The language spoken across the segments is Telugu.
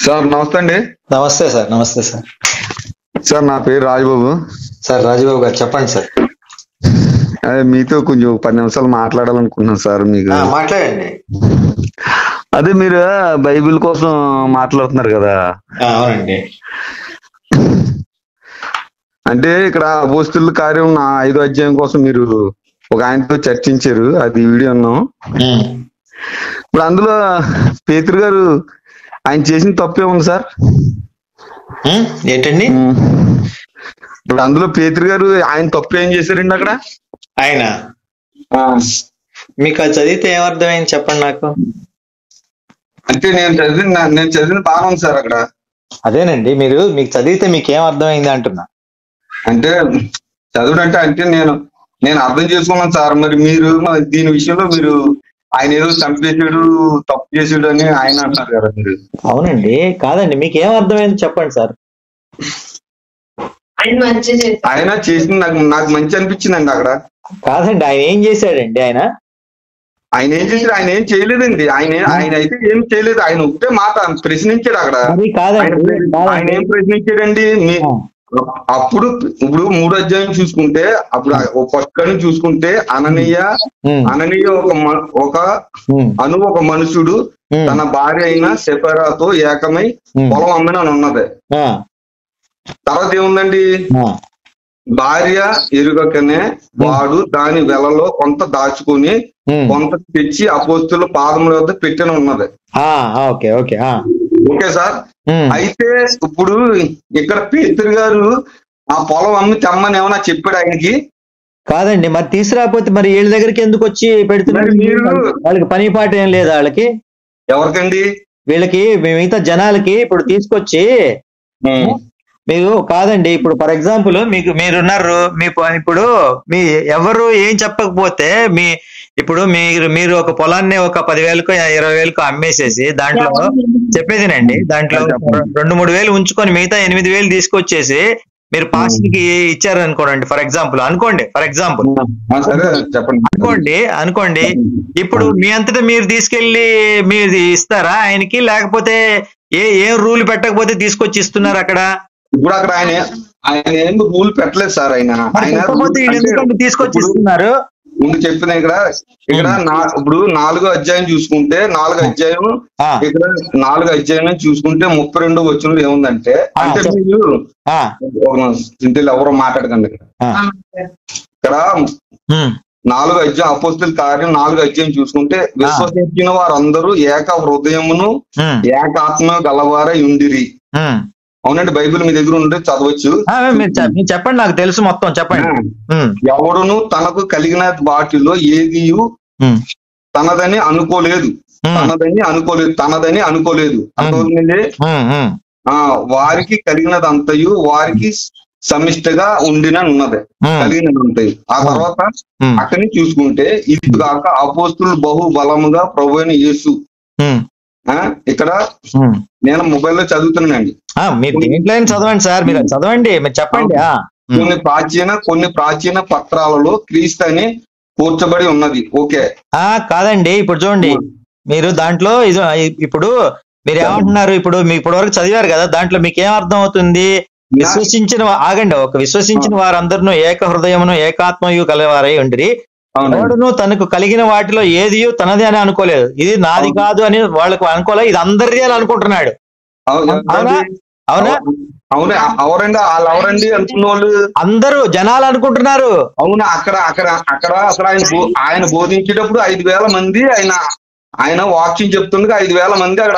సార్ నమస్తే అండి నమస్తే సార్ నమస్తే సార్ సార్ నా పేరు రాజబాబు సార్ రాజబాబు గారు చెప్పండి సార్ అదే మీతో కొంచెం ఒక పది నిమిషాలు మాట్లాడాలనుకుంటున్నాను సార్ మీకు ఆ, మాట్లాడండి అదే మీరు బైబిల్ కోసం మాట్లాడుతున్నారు కదా ఆ, అవునండి అంటే ఇక్కడ అపోస్తుల కార్యం నా ఐదో అధ్యాయం కోసం మీరు ఒక ఆయనతో చర్చించారు అది వీడియో అన్నాం ఉమ్. ఇప్పుడు అందులో పేతురు గారు ఆయన చేసిన తప్పే ఉంది సార్ ఉమ్, ఏంటండి ఇప్పుడు అందులో పేతురు గారు ఆయన తప్పు ఏం చేశారండి అక్కడ ఆయన మీకు అది చదివితే ఏమర్థమైంది చెప్పండి నాకు అంటే నేను చదివిన నేను చదివిన బాగా ఉంది సార్ అక్కడ అదేనండి మీరు మీకు చదివితే మీకు ఏం అర్థమైంది అంటున్నా అంటే చదువుడు అంటే అంటే నేను నేను అర్థం చేసుకున్నాను సార్ మరి మీరు మరి దీని విషయంలో మీరు ఆయన ఏదో చంపేసాడు తప్పు చేసాడు అని ఆయన అంటున్నారు కదా మీరు అవునండి కాదండి మీకు ఏం అర్థమైంది చెప్పండి సార్ ఆయన మంచి చేశారు ఆయన చేసింది నాకు నాకు మంచి అనిపించిందండి అక్కడ కాదండి ఆయన ఏం చేశాడండి ఆయన ఆయన ఏం చేశాడు ఆయన ఏం చేయలేదండి ఆయన ఏ- ఆయన అయితే ఏం చేయలేదు ఆయన ఒకటే మాట ప్రశ్నించాడు అక్కడ అది ఆయన కాదండి ఆయన ఏం ప్రశ్నించాడండి మీ అప్పుడు ఇప్పుడు మూడో అధ్యాయం చూసుకుంటే అప్పుడు ఫస్ట్ నుంచి చూసుకుంటే అననీయ ఉమ్, అననీయ ఒక మ- ఒక ఉమ్, అను ఒక మనుషుడు ఉమ్, తన భార్య అయిన సెఫరాతో ఏకమై ఉమ్, పొలం అమ్మిన అని ఉన్నది ఆ, తర్వాత ఏముందండి ఆ, భార్య ఎరుగకనే వాడు దాని వెలలో కొంత దాచుకుని ఉమ్, కొంత తెచ్చి అపోస్తుల పాదముల వద్ద పెట్టిన ఉన్నది ఆ, ఆ, ఓకే ఓకే ఆ, ఓకే సార్ ఉమ్, అయితే ఇప్పుడు ఇక్కడ పేతురు గారు ఆ పొలం అమ్మి తెమ్మని ఏమన్నా చెప్పాడు ఆయనకి కాదండి మరి తీసుకురాకపోతే మరి వీళ్ళ దగ్గరికి ఎందుకు వచ్చి పెడుతున్నారు మరి మీరు- వాళ్ళకి పని పాట ఏం లేదా వాళ్ళకి ఎవరికండి వీళ్ళకి మిగతా జనాలకి ఇప్పుడు తీసుకొచ్చి మీరు కాదండి ఇప్పుడు ఫర్ ఎగ్జాంపుల్ మీకు మీరున్నారు మీ ప- ఇప్పుడు మీ ఎవరు ఏం చెప్పకపోతే మీ ఇప్పుడు మీరు మీరు ఒక పొలాన్ని ఒక పదివేలకు ఇరవై వేలకు అమ్మేసేసి దాంట్లో చెప్పేదినండి దాంట్లో రెండు మూడు వేలు ఉంచుకొని మిగతా ఎనిమిది వేలు తీసుకొచ్చేసి మీరు పాస్ట్ కి ఇచ్చారు అనుకోండి ఫర్ ఎగ్జాంపుల్ అనుకోండి ఫర్ ఎగ్జాంపుల్ ఆ, సరే చెప్పండి అనుకోండి అనుకోండి ఇప్పుడు మీ అంతటా మీరు తీసుకెళ్లి మీరు ఇస్తారా ఆయనకి లేకపోతే ఏ ఏం రూల్ పెట్టకపోతే తీసుకొచ్చి ఇస్తున్నారు అక్కడ ఇప్పుడు అక్కడ ఆయన ఆయన ఏం రూల్ పెట్టలేదు సార్ ఆయన మరి ఆయన పెట్టకపోతే వీళ్ళు అంటే ఎందుకంటే తీసుకొచ్చి ఇప్పుడు ఇస్తున్నారు ముందు చెప్పిన ఇక్కడ ఇక్కడ నా- ఇప్పుడు నాలుగో అధ్యాయం చూసుకుంటే నాలుగో అధ్యాయం ఆ, ఇక్కడ నాలుగో అధ్యాయం చూసుకుంటే ముప్పై రెండు వచ్చిన ఏముందంటే ఆ, అంటే చెప్పు. మీరు ఆ, ఇంటిలో ఎవరో మాట్లాడకండి ఇక్కడ ఆ, ఇక్కడ ఉమ్, నాలుగు అధ్యాయం అపోస్తుల కార్యం నాలుగు అధ్యాయం చూసుకుంటే విశ్వసించిన వారందరూ ఏక హృదయమును ఉమ్, ఏకాత్మ గలవారై ఉండిరి ఉమ్. అవునండి బైబిల్ మీ దగ్గర ఉంటే చదవచ్చు ఆ, మీరు చెప్- మీరు చెప్పండి నాకు తెలుసు మొత్తం చెప్పండి ఉమ్, ఎవడును తనకు కలిగిన వాటిలో ఏది ఉమ్, తనదని అనుకోలేదు ఉమ్, తనదని అనుకోలేదు తనదని అనుకోలేదు అర్థమవుతుందండి ఉమ్, ఉమ్, ఆ వారికి కలిగినది అంతయు వారికి సమిష్టిగా ఉండిన ఉన్నది ఉమ్, కలిగినది అంతయు ఆ తర్వాత ఉమ్, అక్కడి నుంచి చూసుకుంటే ఇది కాక అపోస్తులు బహు బలముగా ప్రభు అయిన యేసు ఉమ్, ఆ ఇక్కడ ఉమ్. నేను మొబైల్లో చదువుతున్నానండి ఆ, మీరు దేంట్లో అయినా చదవండి సార్ మీరు చదవండి మీరు చెప్పండి ఆ, ఉమ్, కొన్ని ప్రాచీన కొన్ని ప్రాచీన పత్రాలలో క్రీస్తు అని కూర్చబడి ఉన్నది ఓకే ఆ, కాదండి ఇప్పుడు చూడండి మీరు దాంట్లో ఇది ఇప్పుడు మీరు ఏమంటున్నారు ఇప్పుడు మీ ఇప్పటి వరకు చదివారు కదా దాంట్లో మీకు ఏం అర్థం అవుతుంది విశ్వసించిన వా- ఆగండి ఒక విశ్వసించిన వారందరూ ఏక హృదయమును ఏకాత్మయు కలవారై ఉండిరి అవునండి ఎవడును తనకు కలిగిన వాటిలో ఏది తనది అని అనుకోలేదు ఇది నాది కాదు అని వాళ్ళకు అనుకోలేదు ఇది అందరిది అని అనుకుంటున్నాడు అవును, అవునా? అవునా అవును ఎవరండి వాళ్ళు ఎవరండి అనుకున్న వాళ్ళు అందరూ జనాలు అనుకుంటున్నారు అవును అక్కడ అక్కడ అక్కడ అసలు ఆయన బో- ఆయన బోధించేటప్పుడు ఐదు వేల మంది ఆయన ఆయన వాక్యం చెప్తుండగా ఐదు వేల మంది అక్కడ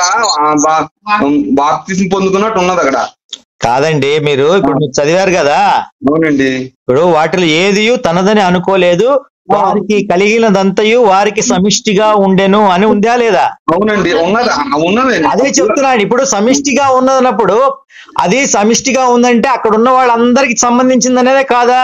బాప్తిజం పొందుకున్నట్టు ఉన్నది అక్కడ కాదండి మీరు ఇప్పుడు మీరు చదివారు కదా అవునండి ఇప్పుడు వాటిలో ఏది తనదని అనుకోలేదు వారికి కలిగినదంతయు వారికి సమిష్టిగా ఉండెను అని ఉందా లేదా అవునండి ఉన్నది ఉన్నదండి అదే చెప్తున్నాను ఇప్పుడు సమిష్టిగా ఉన్నదన్నప్పుడు అది సమిష్టిగా ఉందంటే అక్కడ ఉన్న వాళ్ళందరికి సంబంధించింది అనేదే కాదా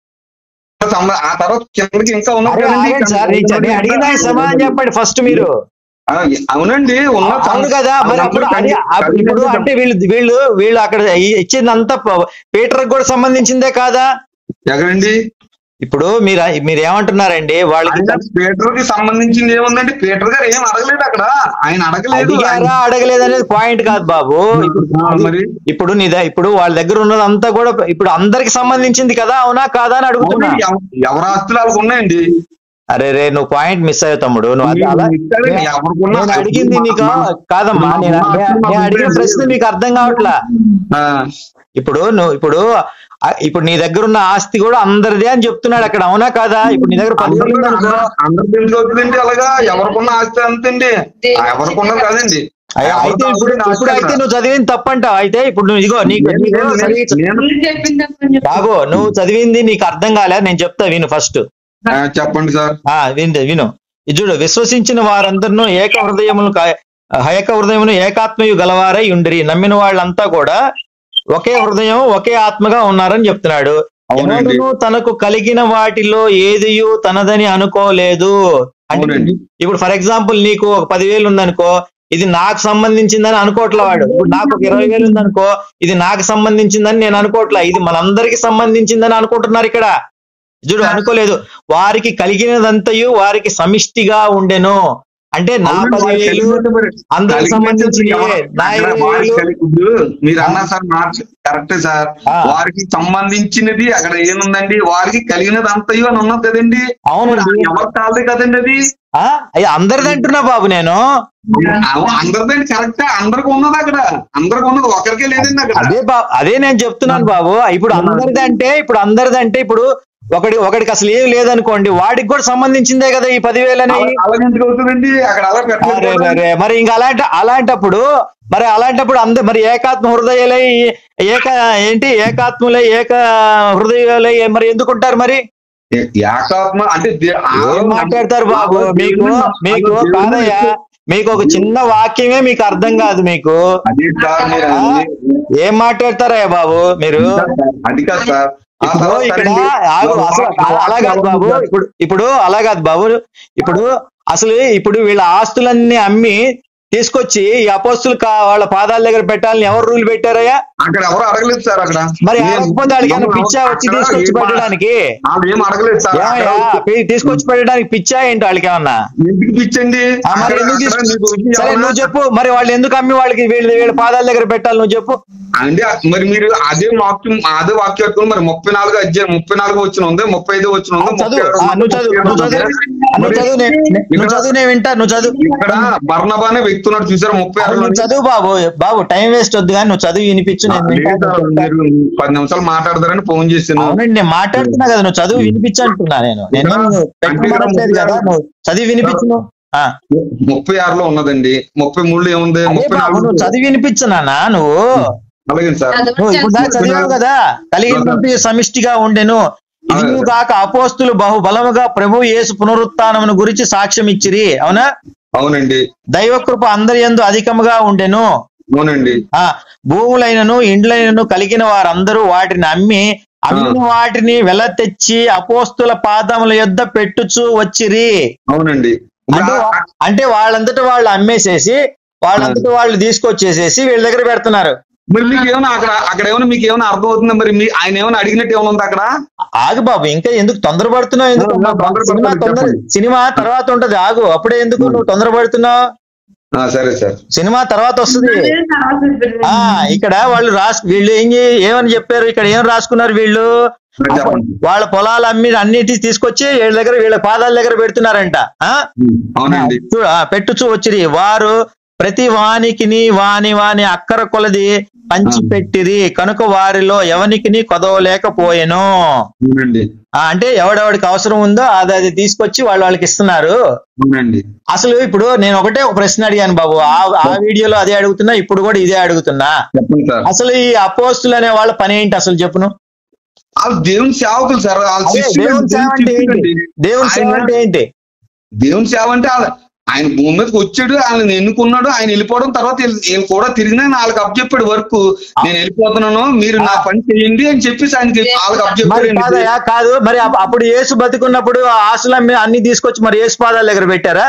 సమ- ఆ తర్వాత కిందకి ఇంకా ఉన్నది అరే కదండి. ఆగండి సార్ నేను నేను అడిగిన దానికి సమాధానం చెప్పండి ఫస్ట్ మీరు ఆ, అవునండి ఉన్న అవును కదా మరి అప్పుడు అది అప్పుడు ఇప్పుడు అంటే వీళ్ళు వీళ్ళు వీళ్ళు అక్కడ ఇ- ఇచ్చిందంతా ప- పీటర్ కూడా సంబంధించిందే కాదా ఎక్కడండి ఇప్పుడు మీరు మీరు ఏమంటున్నారండి వాళ్ళకి ఆయన పీటర్ కి సంబంధించింది ఏముందంటే పీటర్ గారు ఏం అడగలేదు అక్కడ ఆయన అడగలేదు అడిగారా అడగలేదు అనేది పాయింట్ కాదు బాబు ఇప్పుడు ఆ, మరి ఇప్పుడు నీ ద- ఇప్పుడు వాళ్ళ దగ్గర ఉన్నదంతా కూడా ఇప్పుడు అందరికి సంబంధించింది కదా అవునా కాదా అని అడుగుతున్నా అవును, ఎవ- ఎవరి ఆస్తులు వాళ్ళకు ఉన్నాయండి అరే రే నువ్వు పాయింట్ మిస్ అయ్యావు తమ్ముడు నువ్వు అది అలా మీరు ఇచ్చారు, నేను- ఎవరికున్నా- నేను అడిగింది నీకు కాదమ్మా నేను నేను- నేను అడిగిన ప్రశ్న మీకు అర్థం కావట్లా ఆ, ఇప్పుడు నువ్వు ఇప్పుడు ఆ, ఇప్పుడు నీ దగ్గర ఉన్న ఆస్తి కూడా అందరిదే అని చెప్తున్నాడు అక్కడ అవునా కాదా ఇప్పుడు నీ దగ్గర పదివేలు ఉందనుకో అందరు పెళ్లి అవుతుందండి అలాగా ఎవరికున్న ఆస్తి అంతండి ఎవరికున్నది కాదండి అయ్యా, అయితే ఇప్పుడు ఇప్పుడు అయితే నువ్వు చదివింది తప్పంటావు అయితే ఇప్పుడు నువ్వు ఇదిగో నీకు నేను- నీకు నేను- చదివి- నేను- మీరు చెప్పింది తప్పని చెప్పు. బాబు నువ్వు చదివింది నీకు అర్థం కాలే నేను చెప్తా విను ఫస్ట్ ఆ, చెప్పండి సార్ ఆ విను విను ఇది చూడు విశ్వసించిన వారందరినూ ఏక హృదయములు కా- ఏక హృదయమును ఏకాత్మయు గలవారై ఉండిరి నమ్మిన వాళ్ళంతా కూడా ఒకే హృదయం ఒకే ఆత్మగా ఉన్నారని చెప్తున్నాడు అవునండి ఎవడును తనకు కలిగిన వాటిలో ఏదియు తనదని అనుకోలేదు అంటే అవునండి. ఇప్పుడు ఫర్ ఎగ్జాంపుల్ నీకు ఒక పదివేలు ఉందనుకో ఇది నాకు సంబంధించిందని అనుకోవట్లే వాడు ఇప్పుడు నాకు ఒక ఇరవై వేలు ఉందనుకో ఇది నాకు సంబంధించిందని నేను అనుకోవట్లా ఇది మనందరికి సంబంధించిందని అనుకుంటున్నారు ఇక్కడ చూడు అనుకోలేదు వారికి కలిగినదంతయు వారికి సమిష్టిగా ఉండెను అంటే నా అవునండి, వారికి పదివేలు కలిగినట్టు మరి అందరికి కలిగినట్టు సంబంధించినవి ఎవరు- నా అక్కడ ఇరవై వారికి వేలు కలిగి- ఇప్పుడు మీరు అన్నారు సార్ మార్చి కరెక్టే సార్ ఆ. వారికి సంబంధించినది అక్కడ ఏముందండి వారికి కలిగినది అంతయు అని ఉన్నది కదండి అవునండి ఎవరు కాదు కదండి అది ఆ? అయ్య, అందరిది అంటున్నా బాబు నేను అవ- అందరిదండి కరెక్టే అందరికి ఉన్నది అక్కడ అందరికి ఉన్నది ఒకరికే లేదండి అక్కడ అదే బా అదే నేను చెప్తున్నాను బాబు ఇప్పుడు అందరిది అంటే ఇప్పుడు అందరిది అంటే ఇప్పుడు ఒకటి ఒకడికి అసలు ఏం లేదనుకోండి వాడికి కూడా సంబంధించిందే కదా ఈ పదివేలు అనేవి అలా- అలాగే ఎందుకు అవుతుందండి అక్కడ అలా పెట్టలేదు అరే కదా. అరే మరి ఇంకా అలాంటి అలాంటప్పుడు మరి అలాంటప్పుడు అంద మరి ఏకాత్మ హృదయాలై ఏక ఏంటి ఏకాత్ములై ఏక హృదయాలై మరి ఎందుకుంటారు మరి ఏ- ఏకాత్మ అంటే దే- ఆ ఏం మాట్లాడతారు బాబు ఆ మీకు దేవుని- మీకు ఆ దేవుని కాదయ్యా మీకు ఒక చిన్న వాక్యమే మీకు అర్థం కాదు మీకు అదే సార్ మీరు ఆ? అన్ని- ఏం మాట్లాడతారయ్యా బాబు మీరు అది కాదు సార్ ఆ ఇప్పుడు తర్వాత ఇక్కడ అండి, ఆగు అసలు మా- అలా- అలా కాదు బాబు ఇప్పుడు ఇప్పుడు అలా కాదు బాబు ఇప్పుడు అసలు ఇప్పుడు వీళ్ళ ఆస్తులన్నీ అమ్మి తీసుకొచ్చి ఈ అపోస్తులు కా- వాళ్ళ పాదాల దగ్గర పెట్టాలని ఎవరు రూల్ పెట్టారయ్యా అక్కడ ఎవరు అడగలేదు సార్ అక్కడ మరి నేను- అడగకపోతే వాళ్ళకి ఏమైనా పిచ్చా వచ్చి అక్కడ తీసుకొచ్చి ఏం మా- పెట్టడానికి వాళ్ళు ఏం అడగలేదు సార్ ఏమయ్యా అక్కడ పి- తీసుకొచ్చి పెట్టడానికి పిచ్చా ఏంటి వాళ్ళకి ఏమన్నా ఎందుకు పిచ్చండి ఆ, మరి అక్కడ- ఎందుకు అక్కడ తీసుకొ- మీకు వచ్చి సరే ఎవరన్నా- నువ్వు చెప్పు మరి వాళ్ళు ఎందుకు అమ్మి వాళ్ళకి వీళ్ళ వీళ్ళ పాదాల దగ్గర పెట్టాలి నువ్వు చెప్పు అంటే మరి మీరు అదే వాక్యం అదే వాక్యం పెట్టుకుని మరి ముప్పై నాలుగు అధ్యాయం ముప్పై నాలుగు వచ్చిన ఉంది ముప్పై ఐదు వచ్చిన ఉంది ముప్పై చదువు ఆరు ఆ, ఉంది, నువ్వు చదువు ముప్పై ఏడు నువ్వు చదువు ఉంది. నువ్వు చదువు నే- నే- నువ్వు చదువు నేను వింటా నువ్వు చదువు ఇక్కడ బర్ణబా అనే వ్యక్తి ఉన్నాడు చూసారు ముప్పై అరే ఆరులో నువ్వు చదువు బాబు బాబు టైం వేస్ట్ వద్దు కానీ నువ్వు చదువు వినిపించు నేను వింటా. మీరు పది నిమిషాలు మాట్లాడతారని ఫోన్ చేశాను అవునండి నేను మాట్లాడుతున్నా కదా నువ్వు చదువు వినిపించు అంటున్నా నేను నేను పెట్టమనట్లేదు కదా నువ్వు చదివి వినిపించు ఆ, ముప్పై ఆరులో ఉన్నదండి ముప్పై మూడులో ఏముంది అదే ముప్పై బాబు నాలుగు నువ్వు చదివి వినిపించు నాన్న నువ్వు అలాగే సార్ నువ్వు ఇప్పుడు దాకా చదివావు కదా కలిగినటువంటి సమిష్టిగా ఉండెను ఇది కాక అపోస్తులు బహు బలముగా ప్రభు యేసు పునరుత్నమును గురించి సాక్ష్యం ఇచ్చిరి అవునా అవునండి దైవ కృప అందరి యందు అధికముగా ఉండెను అవునండి ఆ భూములైనను ఇండ్లైనను కలిగిన వారందరూ వాటిని అమ్మి అమ్మిన వాటిని వెల తెచ్చి అపోస్తుల పాదముల యొద్ద పెట్టుచూ వచ్చిరి అవునండి అంటే వా- అంటే వాళ్ళంతట వాళ్ళు అమ్మేసేసి వాళ్ళంతట వాళ్ళు తీసుకొచ్చేసేసి వీళ్ళ దగ్గర పెడుతున్నారు మరి మీకు ఏమైనా అక్కడ అక్కడ ఏమైనా మీకు ఏమైనా అర్థం అవుతుందా మరి మీ ఆయన ఏమైనా అడిగినట్టు ఏమైనా ఉంది అక్కడ ఆగు బాబు ఇంకా ఎందుకు తొందరపడుతున్నావు ఎందుకు ఆ, తొందరపడతాను, సినిమా తొందర చెప్పండి. సినిమా తర్వాత ఉంటది ఆగు అప్పుడే ఎందుకు నువ్వు తొందరపడుతున్నావు ఆ, సరే సార్ సినిమా తర్వాత వస్తుంది అదే తర్వాత చెప్పారు. ఆ ఇక్కడ వాళ్ళు రాసు వీళ్ళు ఏం చే- ఏమని చెప్పారు ఇక్కడ ఏం రాసుకున్నారు వీళ్ళు చెప్పండి వాళ్ళ పొలాలు అమ్మి అన్నిటి తీసుకొచ్చి వీళ్ళ దగ్గర వీళ్ళ పాదాల దగ్గర పెడుతున్నారంట ఆ అవునండి చూడు ఆ, పెట్టుచూ వచ్చిరి వారు ప్రతి వానికిని వాని వాని అక్కర కొలది పంచి పెట్టిరి కనుక వారిలో ఎవనికిని కొదవలేకపోయెను అవునండి ఆ, అంటే ఎవడెవడికి అవసరం ఉందో అది అది తీసుకొచ్చి వాళ్ళు వాళ్ళకి ఇస్తున్నారు అవునండి అసలు ఇప్పుడు నేను ఒకటే ఒక ప్రశ్న అడిగాను బాబు ఆ ఆ వీడియోలో అదే అడుగుతున్నా ఇప్పుడు కూడా ఇదే అడుగుతున్నా చెప్పండి సార్ అసలు ఈ అపోస్తులు అనే వాళ్ళ పని ఏంటి అసలు చెప్పును వాళ్ళు దేవుని సేవకులు సార్ వాళ్ళ అదే శిష్యులు దేవుని సేవ అంటే దేవుని ఏంటి శిష్యులండి. దేవుని సేవ ఆయన- అంటే ఏంటి దేవుని సేవ అంటే వాళ్ళ- ఆయన భూమి మీదకి వచ్చాడు ఆయన ఎన్నుకున్నాడు ఆయన వెళ్ళిపోవడం తర్వాత వీళ్ళు- వీళ్ళు కూడా తిరిగినా వాళ్ళకి అప్ చెప్పాడు వర్క్ నేను వెళ్ళిపోతున్నాను మీరు నా పని చేయండి అని చెప్పేసి ఆయనకి వాళ్ళకి అప్ మరి చెప్పాడు కాదయా కాదు మరి అప్- అప్పుడు యేసు బతుకున్నప్పుడు ఆ ఆశలు అమ్మి అన్ని తీసుకొచ్చి మరి యేసు పాదాల దగ్గర పెట్టారా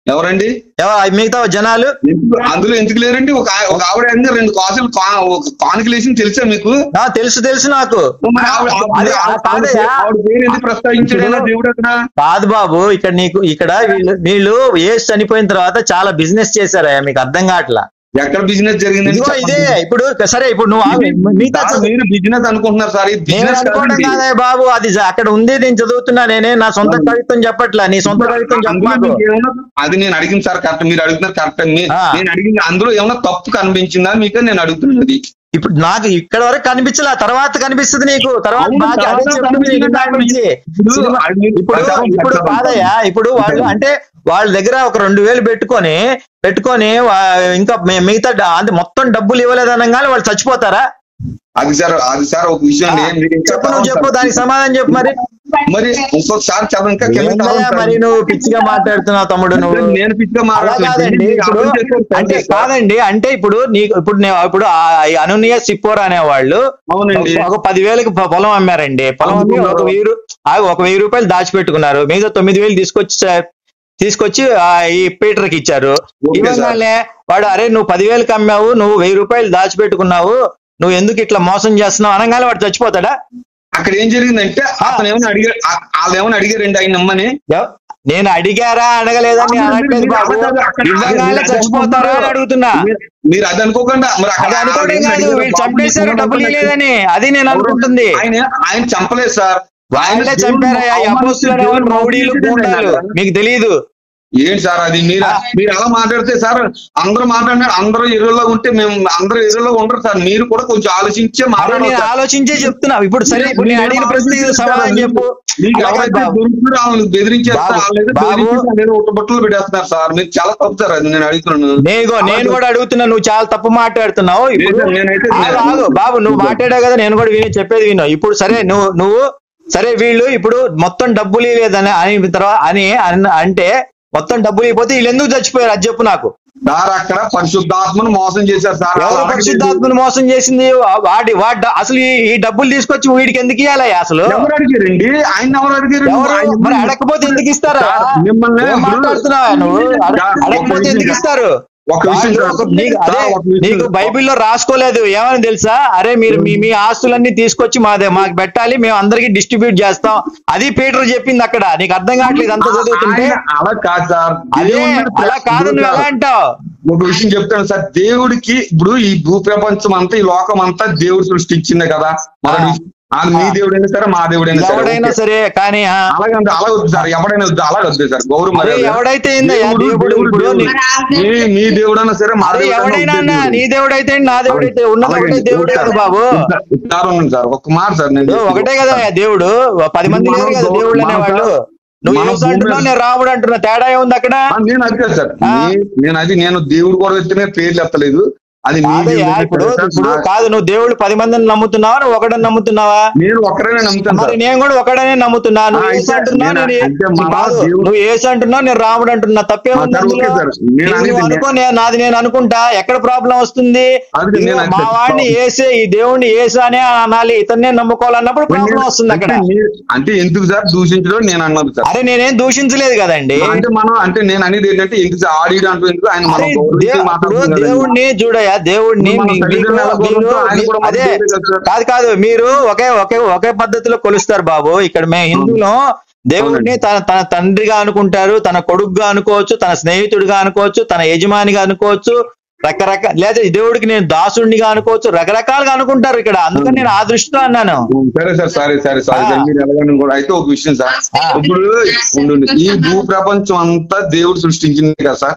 ఎవరండి ఎవ- మిగతా జనాలు ఎందుకు- అందులో ఎందుకు లేరండి ఒక ఆ- ఒక ఆవిడ ఏంది రెండు కాసులు కా- ఒక కానుకలేసి తెలుసా మీకు ఆ, తెలుసు తెలుసు నాకు మరి ఆవిడ- ఆవిడ- అదే, ఆవిడ కాదయ్యా. ఆవిడ పేరు ఎందుకు ప్రస్తావించాడు దేవుడు అక్కడ కాదు బాబు ఇక్కడ నీకు ఇక్కడ వీళ్ళు వీళ్ళు ఏసు చనిపోయిన తర్వాత చాలా బిజినెస్ చేశారా మీకు అర్థం కావట్లా ఎక్కడ బిజినెస్ జరిగిందండి ఇదిగో ఇదే ఇప్పుడు సరే ఇప్పుడు నువ్వు ఆగు. మిగతా సార్, చదువు- మీరు బిజినెస్ అనుకుంటున్నారు సార్ ఇది నేను బిజినెస్ అనుకోవడం కాదండి. కాదే బాబు అది జ- అక్కడ ఉంది నేను చదువుతున్నా నేనే నా సొంత కవిత్వం చెప్పట్లా నీ సొంత కవిత్వం అందులో చెప్పమాకు మీకు ఏమన్నా- అది నేను అడిగింది సార్ కరెక్ట్ మీరు అడుగుతున్నారు కరెక్ట్ ఆ. నేను అడిగింది అందులో ఏమన్నా తప్పు కనిపించిందా మీకు నేను అడుగుతున్నది ఇప్పుడు నాకు ఇక్కడ వరకు కనిపించలే తర్వాత కనిపిస్తుంది నీకు తర్వాత అవును, బాగా అదే తర్వాత చెప్తుంది కనిపించింది నీకు ఇందాక నుంచి. ఇప్పుడు సినిమా- అది మీరు ఇప్పుడు ప్రచారం ఇప్పుడు పెట్టాలి. కాదయ్యా ఇప్పుడు వాళ్ళు అంటే వాళ్ళ దగ్గర ఒక రెండు వేలు పెట్టుకొని పెట్టుకొని వా- ఇంకా మి- మిగతా డ- అంటే మొత్తం డబ్బులు ఇవ్వలేదు అనగానే వాళ్ళు చచ్చిపోతారా అది సార్ అది సార్ ఒక విషయం అండి మీరు ఇంకా చెప్పు నువ్వు చెప్పు దానికి సమాధానం చెప్పు మరి మరి ఇంకొకసారి చదవ ఇంకా కింద ఏందయ్యా మరి నువ్వు పిచ్చిగా మాట్లాడుతున్నావు తమ్ముడు నువ్వు నేను పిచ్చిగా అలా మాట్లాడలేదు. కాదండి మీరు ఇప్పుడు అర్థం చేసుకోండి అంటే సార్. కాదండి అంటే ఇప్పుడు నీకు ఇప్పుడు నేను ఇప్పుడు అనునియ సిప్పోర్ అనేవాళ్ళు అవునండి ఒక పదివేలకి పొ- పొలం అమ్మారండి పొలం అమ్మి ఒక వెయ్యి రూ- ఆ ఒక వెయ్యి రూపాయలు దాచిపెట్టుకున్నారు మిగతా తొమ్మిది వేలు తీసుకొచ్చి చ- తీసుకొచ్చి ఆ ఈ పీటర్ కి ఇచ్చారు ఓకే ఇవ్వగానే వాడు అరే నువ్వు పదివేలకు అమ్మావు నువ్వు వెయ్యి రూపాయలు దాచిపెట్టుకున్నావు నువ్వు ఎందుకు ఇట్లా మోసం చేస్తున్నావు అనగానే వాడు చచ్చిపోతాడా అక్కడ ఏం జరిగిందంటే అతను ఏమైనా అడిగారు ఆ- వాళ్ళు ఏమైనా అడిగారండి ఆయన నమ్మని ఎవ- నేను అడిగారా అడగలేదని నేను అనట్లేదు బాబు ఇవ్వగానే చచ్చిపోతారా అని అడుగుతున్నా మీరు- మీరు అది అనుకోకుండా మరి అక్కడ అది అనుకోవడం ఆయన కాదు అడిగారు, వీళ్ళు బాబు చంపేశారు మీకు డబ్బులు ఉన్నది ఇవ్వలేదని అది నేను అనుకుంటుంది ఆయన ఆయన చంపలేదు సార్ ఆయన వాళ్ళే దేవుడు చంపారయ్యా ఈ అవమానిస్తే అపోస్తులు దేవుడు ఎవరు రౌడీలు మోసం గూండాలు చేసేదండి మీకు తెలియదు ఏంటి సార్ అది మీరు ఆ. మీరు అలా మాట్లాడితే సార్ అందరూ మాట్లాడినారు అందరూ ఎరువులో ఉంటే మేము అందరూ ఎరువులో ఉండరు సార్ మీరు కూడా కొంచెం ఆలోచించే అరే నేను మాట్లాడాలి సార్. ఆలోచించే చెప్తున్నా ఇప్పుడు సరే ఇప్పుడు నేను అడిగిన ప్రశ్నకి సమాధానం చెప్పు మీకు అలా కాదు ఎవరైతే బాబు. దొరుకుతారో వాళ్ళని బెదిరించేస్తారు బాబు, వాళ్ళైతే బాబు. బెదిరించి వాళ్ళని ఒక బట్టలు పెట్టేస్తున్నారు సార్ మీరు చాలా తప్పు సార్ అది నేను అడుగుతున్నాను నేను నేను కూడా అడుగుతున్నా నువ్వు చాలా తప్పు మాట్లాడుతున్నావు ఇప్పుడు లేదు, నేనైతే ఆగు, ఆగు. బాబు నువ్వు మాట్లాడావు కదా నేను కూడా విని చెప్పేది విను ఇప్పుడు సరే నువ్వు నువ్వు సరే వీళ్ళు ఇప్పుడు మొత్తం డబ్బులు లేదని అని తర్వాత అని అన్- అంటే మొత్తం డబ్బులు ఇవ్వకపోతే వీళ్ళు ఎందుకు చచ్చిపోయారు అది చెప్పు నాకు సార్ అక్కడ పరిశుద్ధాత్మను మోసం చేశారు సార్ ఎవరు అలాగే పరిశుద్ధాత్మను మోసం చేసింది వాడి వాడి అసలు ఈ- ఈ డబ్బులు తీసుకొచ్చి వీడికి ఎందుకు ఇవ్వాలి అసలు ఎవరు అడిగారండి ఆయన ఎవరు అడిగారు ఎవరు ఆయన మరి అడగకపోతే ఎందుకు ఇస్తారా సార్, మిమ్మల్ని ఏం ఇప్పుడు- మాట్లాడుతున్నావా నువ్వు అడ- సార్, అడగకపోతే ఒక ఎందుకు విషయం ఇస్తారు ఒక విషయం వాళ్ళు సార్. ఒక- నీకు- సార్, అదే ఒక విషయం. నీకు బైబిల్లో రాసుకోలేదు ఏమని తెలుసా అరే మీరు మీ మీ ఆస్తులన్నీ తీసుకొచ్చి మాదే మాకు పెట్టాలి మేము అందరికి డిస్ట్రిబ్యూట్ చేస్తాం అది పీటర్ చెప్పింది అక్కడ నీకు అర్థం కావట్లేదు అంత చదువుతుంటే ఆయన అలా కాదు సార్ అదే దేవుని అలా కాదు నువ్వు ఎలా అంటావు ఒక విషయం చెప్తాను సార్ దేవుడికి ఇప్పుడు ఈ భూ ప్రపంచం అంతా ఈ లోకం అంతా దేవుడు సృష్టించింది కదా మొదటి విషయం. అది మీ దేవుడైనా సరే మా దేవుడైనా సరే ఎవడైనా ఓకే. సరే కానీ ఆ, అలాగే అంటే అలా వద్దు సార్ ఎవడైనా వద్దు అలా వద్దు సార్ గౌరవం అరే మర్యాద. ఎవడైతే ఏందయ్యా దేవుడు, దేవుడు దేవుడు, ఇప్పుడు నీ- దేవుడు. మీ మీ దేవుడైనా సరే మా అరే దేవుడైనా ఎవడైనా ఒకటే అన్నా దేవుడు. నీ దేవుడైతే ఏంటి, నా దేవుడైతే ఉన్నది అలాగే ఒకటే దేవుడు ఓకే కదా సార్. బాబు సార్ ఉండండి సార్ ఒక్క మాట సార్ నేను ఇప్పుడు ఒకటే కదా దేవుడు పది మంది మనం లేరు కదా గౌ- దేవుళ్ళు మనం అనేవాళ్ళు సార్- నువ్వు మనం యేసు అంటున్నావు భూమి- నేను రాముడు అంటున్నా తేడా ఏముంది అక్కడ ఆ, నేను అది కాదు సార్ ఆ. నే- నేను అది నేను దేవుడు కూడా ఎత్తిన పేర్లు ఎత్తలేదు అది మీ కాదయ్యా దేవుడైనా ఇప్పుడు సరే సార్, ఇప్పుడు నా- కాదు నువ్వు దేవుడు పది మందిని నమ్ముతున్నావా నువ్వు ఒకడని నమ్ముతున్నావా నేను ఒక్కరైనా నమ్ముతాను మరి సార్ నేను కూడా ఒకడనే నమ్ముతున్నా నువ్వు ఆ, ఏసు అయితే అంటున్నావు నేను- నేను అంటే మన కాదు, దేవుడు- నువ్వు ఏసు అంటున్నావు నేను రాముడు అంటున్నా తప్పే ఆ, ఉంది సార్, ఓకే అందులో సార్. నేను నువ్వు అనేది అనుకో నేను నాది నేను అనుకుంటా ఎక్కడ ప్రాబ్లం వస్తుంది అది ఇదిగో నేను మా అంటే- వాడిని ఏసే ఈ దేవుడిని ఏసు అనే అనాలి ఇతన్నే నమ్ముకోవాలన్నప్పుడు ప్రాబ్లం నేను- వస్తుంది అక్కడ అంటే మీరు- అంటే ఎందుకు సార్ దూషించడం నేను అన్నది సార్ అరే నేనేం దూషించలేదు కదండి అంటే మనం అంటే నేను అనేది ఏంటంటే ఎందుకు సార్ ఆడియో అంటూ ఎందుకు ఆయన అరే మనం గౌరవించి దే- ఇప్పుడు మాట్లాడుతున్నాం కదండి. దేవుణ్ణి చూడయా దేవుణ్ణి మన మీ- మీకు- తల్లిదండ్రులు ఎలా మీరు- గౌరవిస్తారో ఆయన మీ- కూడా మన అదే దేవుడే కదా సార్. కాదు కాదు మీరు ఒకే ఒకే ఒకే పద్ధతిలో కొలుస్తారు బాబు ఇక్కడ మేము హిందువులం దేవుడిని తన తన తండ్రిగా అనుకుంటారు తన కొడుకుగా అనుకోవచ్చు తన స్నేహితుడిగా అనుకోవచ్చు తన యజమానిగా అనుకోవచ్చు రకరకాల లేదా ఈ దేవుడికి నేను దాసుడినిగా అనుకోవచ్చు రకరకాలుగా అనుకుంటారు ఇక్కడ అందుకని నేను ఆ దృష్టిలో అన్నాను సరే సార్ సరే సరే సరే ఆ. సార్ మీరు ఎలాగని కూడా అయితే ఒక విషయం సార్ ఆ. ఇప్పుడు ఉండండి. ఈ భూ ప్రపంచం అంతా దేవుడు సృష్టించింది కదా సార్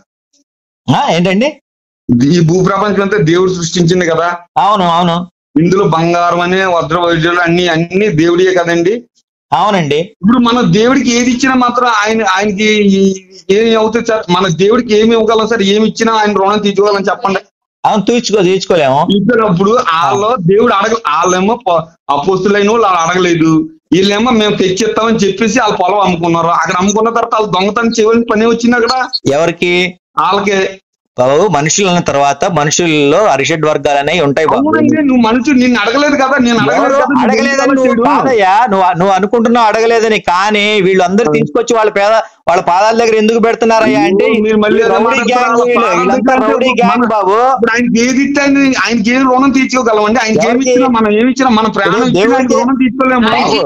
ఆ, ఏంటండి ఈ భూ ప్రపంచం అంతా దేవుడు సృష్టించింది కదా అవును అవును ఇందులో బంగారం అనే వజ్ర వైద్యులు అన్ని అన్ని దేవుడియే కదండి అవునండి ఇప్పుడు మన దేవుడికి ఏది ఇచ్చినా మాత్రం ఆయన ఆయనకి ఈ- ఏమి అవుతుంది సార్ మన దేవుడికి ఏమి ఇవ్వగలం సార్ ఏమి ఇచ్చినా ఆయన రుణం తీర్చుకోగలం చెప్పండి అవును తీర్చుకో తీర్చుకోలేము ఇద్దరప్పుడు వాళ్ళు దేవుడు అడగ వాళ్ళేమో ప- అపోస్తులైన వాళ్ళు వాళ్ళు అడగలేదు వీళ్ళేమో మేము తెచ్చిస్తామని చెప్పేసి వాళ్ళ పొలం అమ్ముకున్నారు అక్కడ అమ్ముకున్న తర్వాత వాళ్ళు దొంగతనం చేయవలసిన పని వచ్చింది అక్కడ ఎవరికి వాళ్ళకి బాబు మనుషులు అన్న తర్వాత మనుషుల్లో అరిషడ్ వర్గాలు అనేవి ఉంటాయి బాబు అవునండి నువ్వు మనుషులు నిన్ను అడగలేదు కదా నేను అడగలేదు ఎవరు కదా నువ్వు అడగలేదని ఎందుకు నువ్వు చేయడు? కాదయ్యా నువ్వు నువ్వు అనుకుంటున్నావు అడగలేదని కానీ వీళ్ళందరూ తీసుకొచ్చి వాళ్ళ పేద వాళ్ళ పాదాల దగ్గర ఎందుకు పెడుతున్నారయ్యా అంటే మీరు మళ్ళీ ఈ అదే రౌడీ మాట్లాడుతున్నారు. గ్యాంగ్ వీళ్ళు వాళ్ళ వీళ్ళంతా దగ్గర రౌడీ మన- గ్యాంగ్ బాబు ఇప్పుడు ఆయనకి ఏది ఇస్తే ఆయన- ఆయనకి ఏది రుణం తీర్చుకోగలమండి ఆయనకి ఏమి ఎవరికి? ఇచ్చినా మనం ఏమి ఇచ్చినా మన ప్రాణం ఇప్పుడు ఇచ్చినా ఆయనకి దేవుడికి- రుణం తీసుకోలేము బాబు.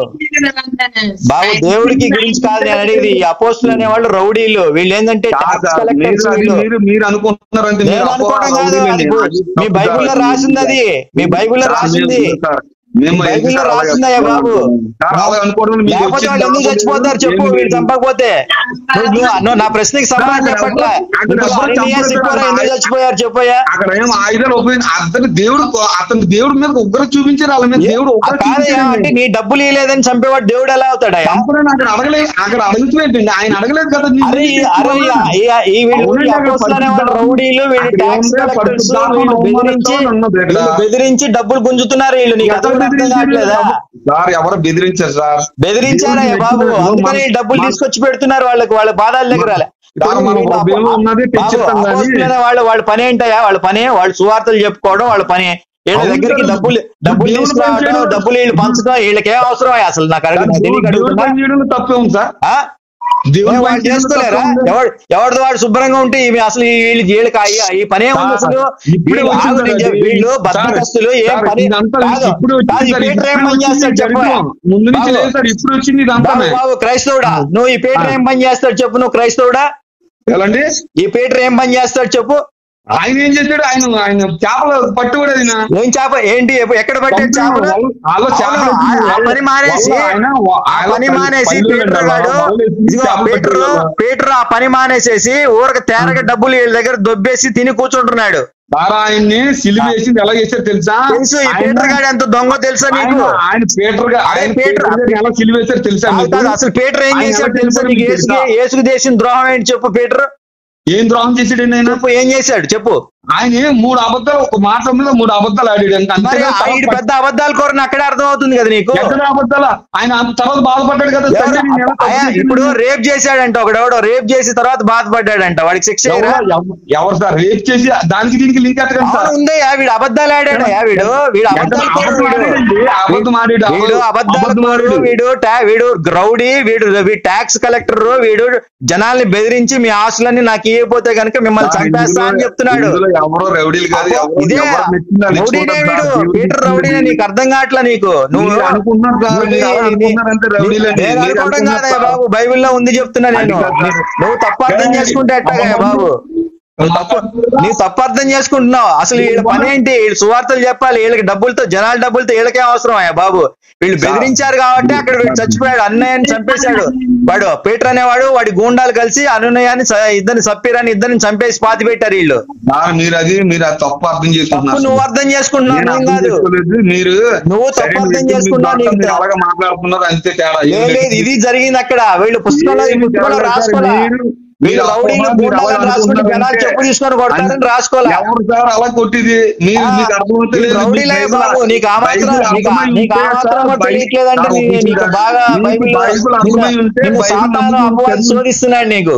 బాబు దేవుడికి గురించి కాదు నేను అనేది ఈ అపోస్తులు అనేవాళ్ళు రౌడీలు వీళ్ళు ఏంటంటే కాదు, tax collectors మీరు అది వీళ్ళు. మీరు మీరు అనుకుంటున్నారంటే మీరు నేను అపో- అనుకోవడం కాదు రౌడీలండి. అది ఇప్పుడు అది మీ తప్పు బైబిల్లో కాదు. రాసింది అది మీ బైబిల్లో సార్, రాసింది మేము- సార్, మేము మీ బైబిల్లో ఎందుకు అలాగే రాసిందయ్యా బాబు సార్, అలా అనుకోవడం మీకు లేకపోతే వచ్చింది వాళ్ళు ఎందుకు చచ్చిపోతారు చెప్పు ఏమీ వీళ్ళు లేదు. చంపకపోతే నువ్వు- నువ్వు- నువ్వు నా ప్రశ్నకి సమాధానం అక్కడ చెప్పట్లే అక్కడ ఇప్పుడు ఎవరు అననీయ, చంపలేదు సిప్పోరా కదా. ఎందుకు చచ్చిపోయారు చెప్పయ్యా అక్కడ ఏం ఆయుధాలు ఉపయోగించి అతని దేవుడు అతని దేవుడి మీద ఉగ్ర చూపించారు వాళ్ళ మీద దేవుడు ఆ ఉగ్ర కాదయ్యా అంటే చూపించాడండి. నీ డబ్బులు ఇవ్వలేదని చంపేవాడు దేవుడు ఎలా అవుతాడయ్యా చంపడని అక్కడ అడగలేదు అక్కడ అడుగుతున్నట్టండి ఆయన అడగలేదు కదా నీ అరే ఈ- మీద అరే ఈ- ఈ- ఈ వీళ్ళు అవునండి, ఈ అక్కడ అపోస్తులు అనేవాళ్ళు పరిశుద్ధాత్మ- రౌడీలు వీళ్ళు అక్కడ ట్యాక్స్ ఏముంది? కలెక్టర్స్ పరిశుద్ధాత్మ వీళ్ళు బెదిరించి అవమానిస్తామని ఉన్నది ఇక్కడ. వీళ్ళు బెదిరించి డబ్బులు గుంజుతున్నారు వీళ్ళు నీకు ఎవరు అర్థం అర్థం కావట్లేదా సార్ ఎవరు బెదిరించారు సార్ బెదిరించారయ్య దేవుడు బాబు తెచ్చినాడు. అందుకని ఈ డబ్బులు మన- తీసుకొచ్చి పెడుతున్నారు వాళ్ళకి వాళ్ళ పాదాల దగ్గర సార్, మన వీళ్ళు హృదయం అపో- ఉన్నది బాబు, తెచ్చిస్తాం కానీ- అపోస్తులు అనే వాళ్ళు వాళ్ళ పని ఏంటయ్యా వాళ్ళ పని వాళ్ళు సువార్తలు చెప్పుకోవడం వాళ్ళ పని వీళ్ళ అవును దగ్గరికి సార్. డబ్బులు డబ్బులు దేవుడు తీసుకురావడం పని చేయడం- డబ్బులు వీళ్ళు పంచడం వీళ్ళకి ఏం అవసరం అసలు నాకు అడగ దేవుడు తెలియక దేవుడు అడుగుతున్నా పని చేయడంలో తప్పే ఉంది సార్ ఆ? దేవుడు ఏం పని వాళ్ళు చేయడంలో చేసుకోలేరా తప్పే ఉంది. ఎవడు ఎవరిది వాడు శుభ్రంగా ఉంటే ఇవి అసలు వీళ్ళు వీళ్ళకి ఆ- ఈ పని ఏముంది అసలు ఇప్పుడే వీళ్ళు వచ్చింది ఆగు, నేను సార్ చెప్- అది. వీళ్ళు సార్, బద్దకస్తులు ఏం సార్, పని ఇదంతా కాదు ఇప్పుడు వచ్చింది కాదు, ఈ సార్, పీటర్ ఏం ఇప్పుడే పని చేస్తాడు వచ్చింది చెప్పు జరిగిపోం. ముందు నుంచి బాబు, లేదు సార్ ఇప్పుడు వచ్చింది ఇదంతా బాబు బాబు క్రైస్తవుడా నువ్వు ఈ పీటర్ ఏం పని చేస్తాడు చెప్పు నువ్వు క్రైస్తవుడా ఎలాంటి ఈ పీటర్ ఏం పని చేస్తాడు చెప్పు ఆయన ఏం చేశాడు ఆయన ఆయన చేపలు పట్టుబడి ఆయన ఏం చేప ఏంటి ఎక్కడ పట్టాడు చేపలు వాళ్ళు చేపలు అవును, ఆ- ఆ పని మానేసి ఆయన ఆ పని మానేసి పీటర్ గాడు ఇదిగో పీటర్ పీటర్ ఆ పని మానేసేసి ఊరక తేరగ డబ్బులు వీళ్ళ దగ్గర దొబ్బేసి తిని కూర్చుంటున్నాడు సార్ ఆయన్ని సిలివేసింది ఎలా చేశారు తెలుసా తెలుసు ఈ ఆయన- పీటర్ గాడు ఎంత దొంగ తెలుసా నీకు ఆయన- ఆయన పీటర్ గా అరే ఆయన పీటర్- పీటర్ గారిని ఎలా సిలివేశారు తెలుసా కాదు, మీకు? కాదు, అసలు పీటర్ ఏం ఆయన చేశాడు ఎలా తెలుసా నీకు తెలుసా? ఏసుకి ఏసుకు చేసిన ద్రోహం ఏంటి చెప్పు పీటర్ ఏం ద్రోహం చేసాడండి ఆయన చెప్పు ఏం చేశాడు చెప్పు ఆయన మూడు అబద్ధాలు ఒక మాట మీద మూడు అబద్ధాలు ఆడాడు అంతే మరి అంతేగా ఆ ఈడు తర్వాత పెద్ద అబద్ధాలు కోరని అక్కడే అర్థం అవుతుంది కదా నీకు ఎక్కడ అబద్ధాల ఆయన అంత తర్వాత బాధపడ్డాడు కదా ఎవరు- తండ్రి నేను ఎలా తప్పు అయ్యా, చేశాను? ఇప్పుడు రేప్ చేశాడంట ఒకడెవడో రేప్ చేసి తర్వాత బాధపడ్డాడంట వాడికి శిక్ష ఎవరు వేయరా? ఎవ- ఎవరు సార్ రేప్ చేసి దానికి దీనికి లింక్ ఎట్టకండి సార్ అవును ఉందయ్యా వీడు అబద్ధాలు ఆడాడయ్యా వీడు వీడు ఎంత అబద్ధాలు అబద్ధం కోరుడు వీడు. ఆడాడండి, అబద్ధం ఆడాడు, వీడు అబద్ధం- అబద్ధాలు అబద్ధం కోరుడు, ఆడాడు. వీడు టా- వీడు గ్రౌడీ వీడు వీడు ట్యాక్స్ కలెక్టర్ వీడు జనాల్ని బెదిరించి మీ ఆస్తులన్నీ నాకు ఇవ్వకపోతే కనుక మిమ్మల్ని సార్, చంపేస్తా అని ఇందులో- చెప్తున్నాడు ఇందులో ఎవరో రౌడీలు కాదు అబ్బో, ఎవరో- ఇదే ఎవరు మెచ్చింది అది రౌడీనే చూడండి వీడు సార్, దేవుడు పీటర్ రౌడీనే మెచ్చింది. నీకు అర్థం కావట్లా నీకు నువ్వు మీరు అనుకుంటున్నారు సార్, నువ్వు మీరు అలా నీ- అనుకుంటున్నారంటే రౌడీలని. నేను మీరు అనుకోవడం అనుకున్నారు కాదయ్య సార్. బాబు బైబిల్లో ఉంది చెప్తున్నా నేను అది కాదు సార్. నువ్వు తప్పు అర్థం కానీ చేసుకుంటే ఎట్టాగా బాబు నువ్వు తప్పు నీవు తప్పు అర్థం చేసుకుంటున్నావు అసలు వీళ్ళ పని ఏంటి వీళ్ళు సువార్తలు చెప్పాలి వీళ్ళకి డబ్బులతో జనాల డబ్బులతో వీళ్ళకే అవసరం అయ్యా బాబు వీళ్ళు బెదిరించారు కాబట్టి అక్కడ వీడు చచ్చిపోయాడు అన్నయ్యని చంపేశాడు వాడు పీటర్ అనేవాడు వాడి గూండాలు కలిసి అనునయాన్ని స- ఇద్దరిని సప్పీరాని ఇద్దరిని చంపేసి పాతి పెట్టారు వీళ్ళు సార్, మీరు అది మీరు అది తప్పు అర్థం తప్పు చేసుకుంటున్నారు నువ్వు అర్థం చేసుకుంటున్నావు నేను నేను అర్థం కాదు చేసుకోలేదు. మీరు నువ్వు తప్పు సరైన అర్థం వ్యక్తిని చేసుకున్నావు, మీరు నీకు మీరు అలాగే మాట్లాడుతున్నారు అంతే తేడా ఏం లేదు లేదు. ఇది జరిగింది అక్కడ వీళ్ళు పుస్తకంలో ఈ ఏమి పుస్తకంలో జరగలేదు సార్. రాసుకోలే మీరు- వీళ్ళు మీరు రౌడీలు అపోహ, మీరు గూండాలని అలా రాసుకుంటే జనాలు అనుకుంటున్నారంటే చెప్పు తీసుకొని కొడతారని రాసుకోలే ఎవరు సార్ అలా కొట్టిది మీరు ఆ, మీకు అర్థమవుతలేదు నీకు రౌడీలే మీకు బాబు, బైబిల్- నీకు ఆ మాత్రం- బైబిల్ నీకు ఆ- అర్థమై నీకు ఆ ఉంటే మాత్రం సార్, కూడా బై- తెలియట్లేదంటే సార్, నీ- నీకు ఒప్పుకుంటా. బాగా మీకు బైబిల్ బైబిల్ అర్థమై ఉంటే నిన్ను బైబిల్ సాతాను నమ్ముకుని అపవాది చదువు. శోధిస్తున్నాడు నీకు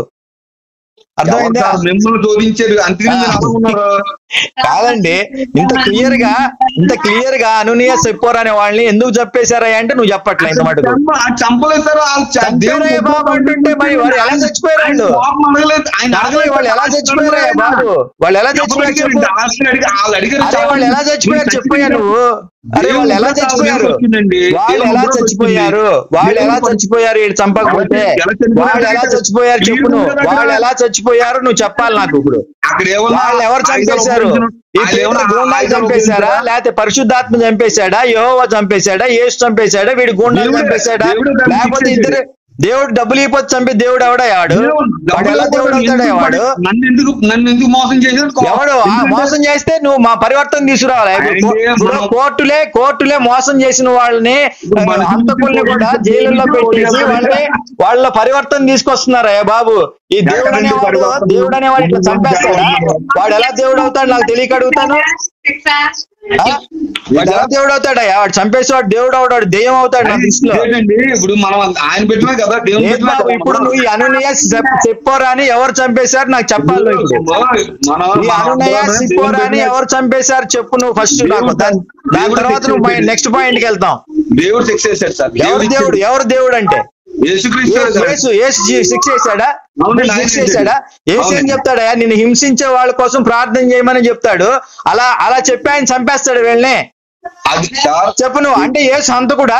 ఎవరు అర్థమైందా సార్ మిమ్మల్ని శోధించారు అందుకని మీరు అలా ఉన్నారు కాదండి ఇంత క్లియర్ గా ఇంత క్లియర్ గా అనునీయ చెప్పోరు అనే వాళ్ళని ఎందుకు చెప్పేశారా అంటే నువ్వు చెప్పట్లే ఇంత మటుకు చంప- ఆ చంపలేదు సార్ వాళ్ళు చ- దేవుడు చంపారయ్య బాబు అంటుంటే మరి వారు ఎలా చచ్చిపోయారు ఆయన వాళ్ళు? కోపం అడగలేదు ఆయన కాదు, అడగలేదు వాళ్ళు ఎలా చచ్చిపోయారయ్య బాబు వాళ్ళు ఎలా చచ్చిపోయారు చెప్పు వాళ్ళు అడిగారు అరే వాళ్ళు ఎలా చచ్చిపోయారు చెప్పయ్యా నువ్వు అరే వాళ్ళు ఎలా చచ్చిపోయారు వాళ్ళు ఎలా చచ్చిపోయారు వాళ్ళు ఎలా చచ్చిపోయారు వీళ్ళు చంపకపోతే వాళ్ళు ఎలా చచ్చిపోయారు చెప్పు నువ్వు వాళ్ళు ఎలా చచ్చిపోయారు నువ్వు చెప్పాలి నాకు ఇప్పుడు అక్కడ ఏమన్నా వాళ్ళు ఎవరు చంపేశారు ఈ పేదల గూండాలు చంపేశారా లేకపోతే పరిశుద్ధాత్మ చంపేశాడా యెహోవా చంపేశాడా యేసు చంపేశాడా వీడి గూండాలు దేవుడే- చంపేశాడా దేవుడే దాన్ని లేకపోతే శిక్ష ఇద్దరు దేవుడు డబ్బులు ఇవ్వకపోతే చంపి దేవుడు ఎవడా వాడు వాడు ఎలా దేవుడు అవుతాడా వాడు నన్ను ఎందుకు నన్ను ఎందుకు మోసం చేశారు ఎవడు ఆ మోసం చేస్తే నువ్వు మా పరివర్తన తీసుకురావాలి ఇప్పుడు కో- ఆయనే ఇప్పుడు మనం- కోర్టులే కోర్టులే మోసం చేసిన వాళ్ళని ఇప్పుడు మన హంతకుల్ని కూడా జైలులో పెట్టేసి వాళ్ళని వాళ్ళ పరివర్తన తీసుకొస్తున్నారు ఏ బాబు ఈ దేవుడు ఎక్కడండి అనేవాడు పరివర్తన? దేవుడు అనేవాడు ఇట్లా చంపేస్తాడా వాడు ఎలా దేవుడు అవుతాడు నాకు తెలియక అడుగుతాను ఆ? వాడు ఎవరు దేవుడు అవుతాడయ్యా వాడు చంపేసేవాడు దేవుడు అవుతాడు దెయ్యం అవుతాడు నా దృష్టిలో ఏంటండి ఇప్పుడు మనం ఆయన పెట్టినా కదా దేవుని లేదు పెట్టినా బాబు, కదా ఇప్పుడు మనం. నువ్వు ఈ అనునయ చెప్పోరా అని ఎవరు చంపేశారు నాకు చెప్పాలి నువ్వు ఇప్పుడు మనం ఈ మన అనునయ దేవుని సిప్పోరా అని పెట్టినా- ఎవరు చంపేశారు చెప్పు నువ్వు ఫస్ట్ నాకు దాని దాని తర్వాత నువ్వు నెక్స్ట్ పాయింట్ కి వెళ్తాం దేవుడు శిక్ష చేశాడు సార్ ఎవరు దేవుడు ఇచ్చాడు. ఎవరు దేవుడు అంటే యేసుక్రీస్తు ఏ- సార్. యేసు యేసు జీ- శిక్ష చేశాడా అవునండి, నీకు ఆయన శిక్ష చేశాడా యేసు ఏం అవునండి. చెప్తాడా నిన్ను హింసించే వాళ్ళ కోసం ప్రార్థన చేయమని చెప్తాడు అలా అలా చెప్పి ఆయన చంపేస్తాడు వీళ్ళని అది సార్ చెప్పు నువ్వు అంటే యేసు హంతకుడా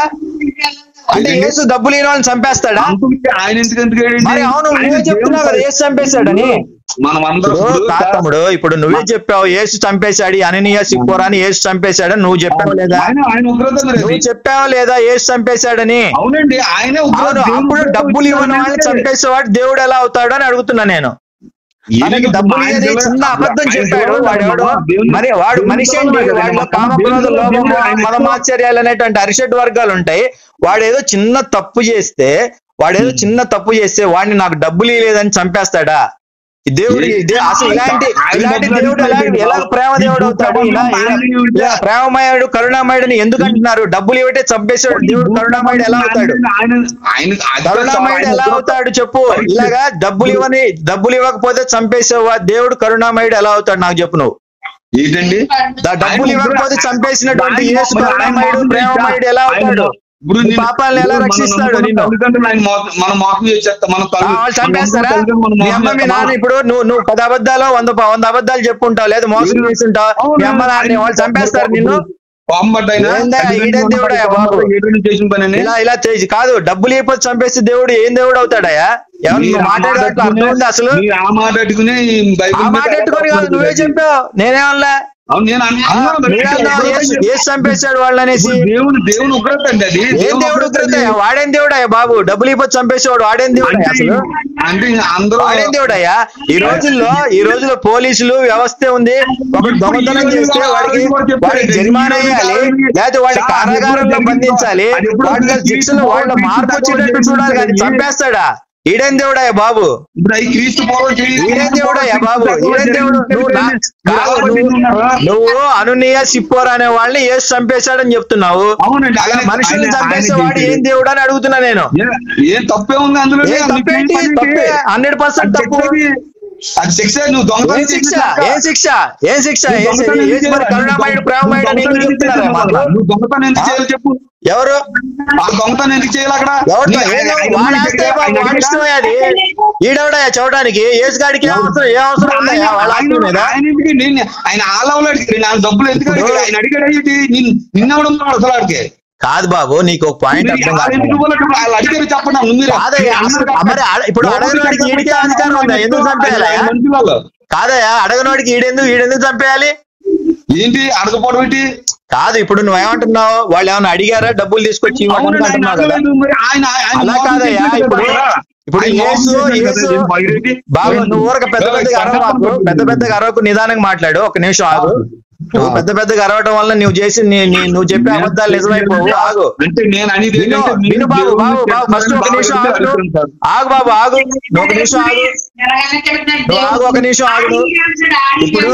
అంటే ఏంటండి? యేసు డబ్బు లేని వాళ్ళని చంపేస్తాడా అంతకుముందు ఆయన ఎందుకు ఎందుకు ఏడండి? మరి అవును ఆయన నువ్వే చెప్తున్నావు కదా దేవుడు యేసు చంపేశాడని మనం అందరం ఇప్పుడు ఇప్పుడు కాదు సార్, తమ్ముడు ఇప్పుడు నువ్వే చెప్పావు యేసు చంపేశాడు ఈ అననీయ సిక్కోరాని యేసు చంపేశాడని నువ్వు చెప్పావు లేదా ఆయన ఆయన ఉగ్రత మరి అది. నువ్వు చెప్పావా లేదా యేసు చంపేశాడని అవునండి ఆయన ఉగ్రత అవును దేవుని అప్పుడు ఉగ్రత డబ్బులు ఇవ్వని వాళ్ళని వచ్చాడంటే చంపేసేవాడు దేవుడు ఎలా అవుతాడు అని అడుగుతున్నా నేను మనకి ఈయనకి డబ్బులు ఆయన ఇయ్యని దేవుడు- చిన్న అబద్ధం ఆయన చెప్పాడు దేవుడు వాడు ఎవడు దేవుని- మరి వాడు దేవుని మనిషి దేవుడు ఏంటి కదా, వాడిలో మన కామక్రోధ దేవుడు లోభము దేవుడు ఆయన మదమాశ్చర్యాలు అనేటువంటి అరిషడ్ వర్గాలు ఉంటాయి వాడు ఏదో చిన్న తప్పు చేస్తే వాడు ఏదో చిన్న తప్పు చేస్తే వాడిని నాకు డబ్బులు ఇవ్వలేదని చంపేస్తాడా ఈ దేవుడు ఇదే అసలు ఇలాంటి ఆయన ఇలాంటి డబ్బులు దేవుడు ఎలా ఇవ్వలేదు. ఎలా ప్రేమ దేవుడు అవుతాడు ఇలా ఇలా- ఇలా ప్రేమమయుడు కరుణామయుడు ఎందుకు అంటున్నారు డబ్బులు ఇవ్వటే చంపేసాడు దేవుడు కరుణామయుడు ఎలా అవుతాడు ఆయన ఆయన అది కరుణామయుడు ఎలా ఆయన అవుతాడు చెప్పు ఇలాగా డబ్బులు ఇవ్వని డబ్బులు ఇవ్వకపోతే చంపేసేవా దేవుడు కరుణామయుడు ఎలా అవుతాడు నాకు చెప్పు నువ్వు ఏంటండి దా- డబ్బులు ఆయన ఇవ్వకపోతే ఉగ్ర- చంపేసినటువంటి ఆయన యేసు ఆయన కరుణామయుడు మోసం ప్రేమమయుడు ఎలా ఆయన- అవుతాడు ఇప్పుడు నీ నేను- పాపాలను ఎలా ఇప్పుడు మనం రక్షిస్తాడు నమ్ముకున్న నిన్ను తల్లిదండ్రులు ఆయన మోసం- మనం మోసం చేసేస్తాం మనం ఆ, వాళ్ళు చంపేస్తారా మీ అమ్మ మీ నాన్న ఇప్పుడు నువ్వు నువ్వు పది అబద్ధాలు వంద వంద అబద్ధాలు చెప్పుంటావు లేదా మోసం చేస్తుంటావు మీ అమ్మ నాన్న వాళ్ళు చంపేస్తారు నిన్ను ఏందా, ఈడే దేవుడా బాబు? చేసిన పని ఇలా ఇలా చేసి కాదు డబ్బులు ఇవ్వకపోతే చంపేస్తే దేవుడు ఏం దేవుడు అవుతాడయ్యా ఎవరు నువ్వు మాట్లాడే అర్థం ఉంది అసలు ఆ మాట పెట్టుకుని ఆ మాట ఎట్టుకొని కాదు నువ్వే చెప్పావు నేనేమన్నా అవును నేను అన్న- ఆ, అన్నాను మరి. మీరన్నా యేసు యేసు చంపేశాడు వాళ్ళని అనేసి ఇప్పుడు దేవుని దేవుని ఉగ్రత అండి అది ఏం దేవుడు ఉగ్రత వాడేం దేవుడయ్యా బాబు డబ్బులు ఇవ్వకపోతే చంపేసేవాడు వాడేం దేవుడయ్యా అంటే అసలు అంటే అందరూ వాడేం దేవుడయ్యా ఈ రోజుల్లో ఈ రోజుల్లో పోలీసులు వ్యవస్థ ఉంది ఒకటి దొంగతనం చేస్తే వాడికి వాడికి జరిమానా వేయాలి లేకపోతే వాడి కారాగారంలో బంధించాలి వాడికి శిక్షలు వాళ్ళ మార్పు వచ్చేటట్టు చూడాలి కానీ చంపేస్తాడా ఈడేం దేవుడయ్యా బాబు ఇప్పుడు ఈ క్రీస్తు పూర్వం చేయి- ఈడేం దేవుడయ్యా బాబు ఈడేం దేవుడు నువ్వు నా- కాదు, మీరు నువ్వు- ఉన్నారా? నువ్వు అనునీయ సిప్పోర్ అనే వాళ్ళని ఏసు చంపేశాడని చెప్తున్నావు అవునండి అలా ఆయన- మనుషుల్ని ఆయన- చంపేసే ఆయన వాడు ఏం చేసేది. దేవుడు అని అడుగుతున్నా నేను ఏ- ఏం తప్పే ఉంది అందులో ఏం తప్పేంటి తప్పే హండ్రెడ్ పర్సెంట్ తప్పు అది శిక్ష నువ్వు దొంగతనం ఏం శిక్ష చేసినాక- ఏం శిక్ష ఏం శిక్ష నువ్వు ఏం దొంగతనం శిక్ష? ఎందుకు ఏసు మరి చేయాలి? కరుణామయుడు నువ్వు ప్రేమమయుడు అని దొంగతనం ఎందుకు ఎందుకు చెప్తున్నారా చేయాలి? మాకు నువ్వు దొంగతనం ఎందుకు ఆ? చేయాలి చెప్పు ఎవరు ఆ దొంగతనం ఎందుకు చేయాలి అక్కడ ఎవరు నీ- ఏం ఆయన- ఆయన వాడి అడిగాడా? ఆస్తే బాబు, ఆయన వాడి అడిగాడా? ఇష్టమే అది ఈడవడా చదవడానికి ఏసు గాడికి ఏం అవసరం ఏం అవసరం ఉందయ్యా వాళ్ళ ఆస్తుల ఆయన- మీద ఆయన ఎందుకు నేను ఆయన ఆ లెవెల్ అడిగాడు ఆయన డబ్బులు ఎందుకు ఇప్పుడు- అడిగాడు ఆయన అడిగాడు ఏంటి నిన్ను నిన్నవడం అసలు ఆడికి కాదు బాబు నీకు ఒక పాయింట్ మీరు అర్థం ఆ కాదు ఎందుకు వాళ్ళకి వాళ్ళు అడిగారు చెప్పండి అసలు మీరు కాదయ్యా అసలు మరి అడ- ఇప్పుడు అడగనోడికి ఈడికే అధికారం ఉందా ఎందుకు చంపేయాలయ్యా మంచి వాళ్ళు కాదయ్యా అడగనోడికి ఈడెందుకు ఈడెందుకు చంపేయాలి ఏంటి అడగపోవడం ఏంటి కాదు ఇప్పుడు నువ్వు ఏమంటున్నావు వాళ్ళు ఏమైనా అడిగారా డబ్బులు తీసుకొచ్చి ఇవ్వండి అవునండి, ఆయన అంటున్నావు కదా అడగలేదు మరి ఆయన ఆయన అలా మోసం కాదయ్యా చేశాడు ఇప్పుడు కదా. ఇప్పుడు ఆయన మోసం యేసు చేశాడు యేసు కదా, వైరేటి. బాబు నువ్వు ఊరక పెద్ద పెద్దగా అరవకు పెద్ద పెద్దగా అరవకు నిదానంగా మాట్లాడు ఒక నిమిషం ఆగు నువ్వు పెద్ద పెద్దగా అరవటం వల్ల నువ్వు చేసి నీ- నీ- నువ్వు చెప్పే అబద్ధాలు నిజమైపోవు ఆగు అంటే నేను అనేది విను ఏంటంటే మీరు విను బాబు దేవుని బాబు బాబు ఫస్ట్ ఒక నిమిషం ఆగు నువ్వు. అడుగుతారు. ఆగు బాబు ఆగు నువ్వు ఒక నిమిషం ఆగు నువ్వు ఆగు ఒక నిమిషం ఆగు నువ్వు. ఇప్పుడు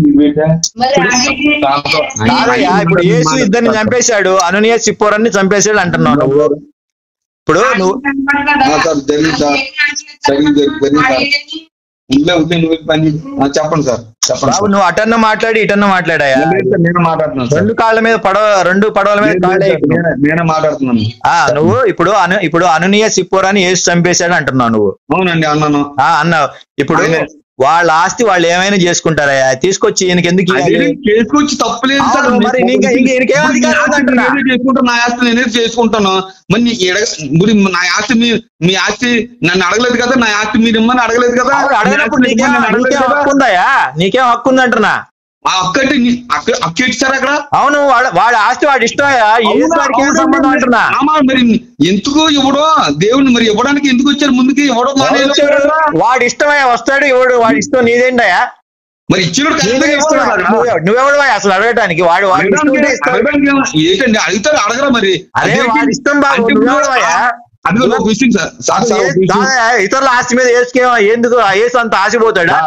కాదయ్యా ఇప్పుడు యేసు ఇద్దరిని చంపేశాడు అనునీయ సిప్పోరన్ని చంపేశాడు అంటున్నావు నువ్వు ఇప్పుడు నువ్వు ఆ, సార్, జరిగింది సార్. జరిగింది, జరిగింది, జరిగింది సార్. ఉండే ఉండే నువ్వు పని ఆ, చెప్పండి సార్ చెప్పండి బాబు సార్. నువ్వు అటన్న మాట్లాడి ఇటన్న మాట్లాడాయా లేదు సార్, నేను మాట్లాడుతున్నాను సార్. రెండు కాళ్ళ మీద పడవ రెండు పడవల మీద లేదు, కాళ్ళు లేదు సార్, ఎక్కు. నేనే- నేనే మాట్లాడుతున్నాను ఆ నువ్వు ఇప్పుడు అను ఇప్పుడు అనునీయ సిప్పోరాని ఏసు చంపేశాడు అంటున్నావు నువ్వు అవునండి అన్నాను ఆ అన్నావు ఇప్పుడు ఆయనే. వాళ్ళ ఆస్తి వాళ్ళు ఏమైనా చేసుకుంటారయ్యా తీసుకొచ్చి ఈయనకి ఎందుకు ఇవ్వాలి? అదే చేసుకొచ్చి తప్పలేదు సార్ అవును, మరి నీకు- ఇంక- ఇంకేం అధికారం ఉందంటున్నా? నేనే చేసుకుంటాను నా ఆస్తి నేనే చేసుకుంటాను మరి నీకు ఎడగ మరి నా ఆస్తి మీ మీ ఆస్తి నన్ను అడగలేదు కదా నా ఆస్తి మీరు ఇమ్మని అడగలేదు కదా అవును, మీ అడగనప్పుడు ఆస్తి నీకేం ఇమ్మని అడగలేదు నీకేం కదా? హక్కు ఉందాయా నీకేం హక్కు ఉందంటున్నా ఆ అక్క అంటే నీ- అక్క అక్క ఇచ్చారు అక్కడ అవును వాడు వాడి ఆస్తి వాడి ఇష్టమయ్యా ఏ అవునా? వాడికి ఏం అవునా? సంబంధం అంటున్నా ఆమా, మరి ఎందుకు ఇవ్వడం దేవుని మరి ఇవ్వడానికి ఎందుకు వచ్చారు ముందుకి ఇవ్వడం ఎవరు మానేసి వచ్చాడు? వాడి ఇష్టమయ్యా వస్తాడు ఎవడు వాడి ఇష్టం నీదేంటయ్యా మరి ఇచ్చినోడు నీదే ఖచ్చితంగా ఇష్టం ఇవ్వాలి కదా. నువ్వు- నువ్వెవడు అసలు అడగటానికి వాడు వాడి ఇష్టం ఉంటే అడగడానికి- ఇస్తాడు. అడగడానికి ఏమో- ఏంటండి అడుగుతారు అడగరా మరి అరే అదేంటి? వాడి ఇష్టం బాబు అంటే ఇప్పుడు నువ్వెవడవయ్యా? అది కూడా ఒక విషయం సార్ సార్ సార్ ఒక ఏ- విషయం. దాదా, ఇతరుల ఆస్తి మీద ఏసుకే ఎందుకు ఆ ఏసు అంత ఆశపోతాడా ఆ,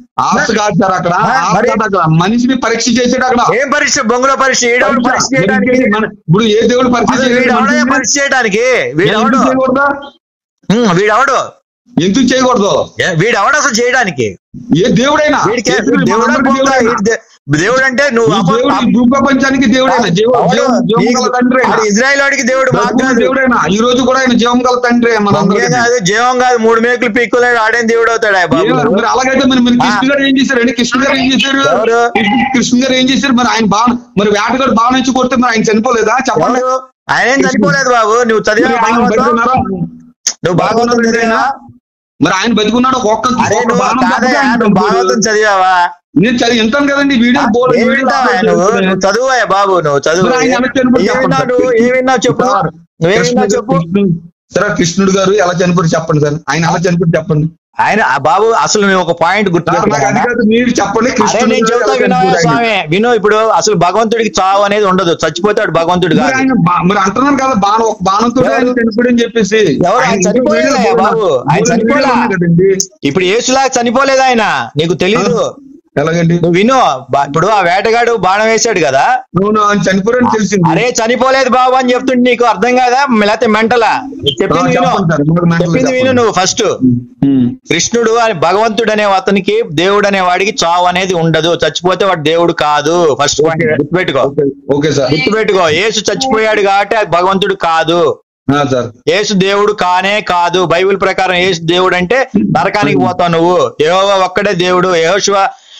ఆస్తి కాదు సార్ అక్కడ ఆ, ఆస్తి మరి- కాదు అక్కడ మనిషిని పరీక్ష చేసాడు అక్కడ ఏం పరీక్ష బొంగులో పరీక్ష ఈడవడు పరీక్ష చేయడానికి మరి మన- ఇప్పుడు ఏ దేవుడు పరీక్ష అసలు చేయలేడు వీడెవడయ్యా మనిషిని? పరీక్ష చేయడానికి ఎందుకు వీడెవడు చేయకూడదు ఉమ్, వీడెవడు ఎందుకు చేయకూడదు ఏ- వీడెవడు అసలు చేయడానికి ఏ దేవుడైనా వీడికి చేతులు దేవుడు మనందరికీ అనుకుంటా, దేవుడైనా. వీడి దే- దేవుడు అంటే నువ్వు ఈ అపో- దేవుడు ఈ భూ ప్రపంచానికి దేవుడైనా జీవ- ఎవడు? జీవం- జీవం నీకు- గల తండ్రి వాడు ఇజ్రాయెల్ వాడికి దేవుడు మాకు కాదు. దేవుడైనా ఈ రోజు కూడా ఆయన జీవం గల తండ్రి ఇంకేం మనందరికీ కాదు జీవం కాదు మూడు మేకులు పీక్కులేడు ఆడేం దేవుడు అవుతాడు ఆ బాబు ఏ- మరి అలాగైతే మరి మరి కృష్ణ గారు ఏం చేశారు అండి కృష్ణ గారు ఏం చేశారు ఎవరు? కృష్ణ గారు ఏం చేశారు మరి ఆయన బాణ మరి వేటగాడు బాణ నుంచి కొడితే మరి ఆయన చనిపోలేదా చెప్పండి ఎవరు? ఆయన ఏం చనిపోలేదు బాబు నువ్వు చదివా మరి ఆయన బతికున్నారా? నువ్వు భాగవతం బతికున్నారా చదివావా మరి ఆయన బతికున్నాడు ఒక్క అరే ఒక్క నువ్వు బాణం కాదయ్యా, తప్పితే ఆయన నువ్వు చనిపోయాడు. భాగవతం చదివావా నేను చదివి వింటాను కదండి వీడియో బోర్డు ఏం వింటావా నువ్వు నువ్వు చదువుయా బాబు నువ్వు చదువు మరి ఆయన ఎలా చనిపోయాడు ఏం చెప్పండి విన్నావు సార్. నువ్వు ఏం విన్నావు చెప్పు సార్, నువ్వేం కృష్ణుడు విన్నావు చెప్పు కృష్ణుడు- సరే కృష్ణుడు గారు ఎలా చనిపోయి చెప్పండి సార్ ఆయన ఎలా చనిపోయి చెప్పండి ఆయన ఆ బాబు అసలు నువ్వు ఒక పాయింట్ సార్ నాకు అది గుర్తుపెట్టుకున్నా కాదు మీరు చెప్పండి అరే కృష్ణుడు నేను గారు చెబుతా ఎలా వినవా చనిపోయాడు ఆయన? స్వామి విను ఇప్పుడు అసలు భగవంతుడికి చావు అనేది ఉండదు చచ్చిపోతాడు భగవంతుడు మరి కాదు ఆయన బా- మరి అంటున్నాను కదా బాణం ఒక బాణంతో ఆయన ఎవరు? చనిపోయాడని చెప్పేసి ఎవరు? ఆయన ఆయన చనిపోయాడా వీడియో బాబు? ఆయన వీడియో చనిపోలా? ఉన్నాయి కదండి ఇప్పుడు యేసులాగా చనిపోలేదు ఆయన నీకు తెలీదు ఎలాగండి నువ్వు విను బా- ఇప్పుడు ఆ వేటగాడు బాణం వేశాడు కదా అవును ఆయన చనిపోయాడని తెలిసింది అరే చనిపోలేదు బాబు అని చెప్తుంటే నీకు అర్థం కాదా లేకపోతే మెంటలా చెప్పింది ఆ, విను చెప్పండి సార్, మాకు మెంటల్ చెప్పింది విను చెప్పండి. నువ్వు ఫస్ట్ ఉమ్. కృష్ణుడు అని భగవంతుడు అనే అతనికి దేవుడు అనే వాడికి చావు అనేది ఉండదు చచ్చిపోతే వాడు దేవుడు కాదు ఫస్ట్ ఓకే. గుర్తుపెట్టుకో ఓకే ఓకే సార్ గుర్తుపెట్టుకో యేసు చచ్చిపోయాడు కాబట్టి అది భగవంతుడు కాదు ఆ, సార్ యేసు దేవుడు కానే కాదు బైబిల్ ప్రకారం యేసు దేవుడు అంటే నరకానికి పోతావు నువ్వు యెహోవా ఒక్కడే దేవుడు యహోశివ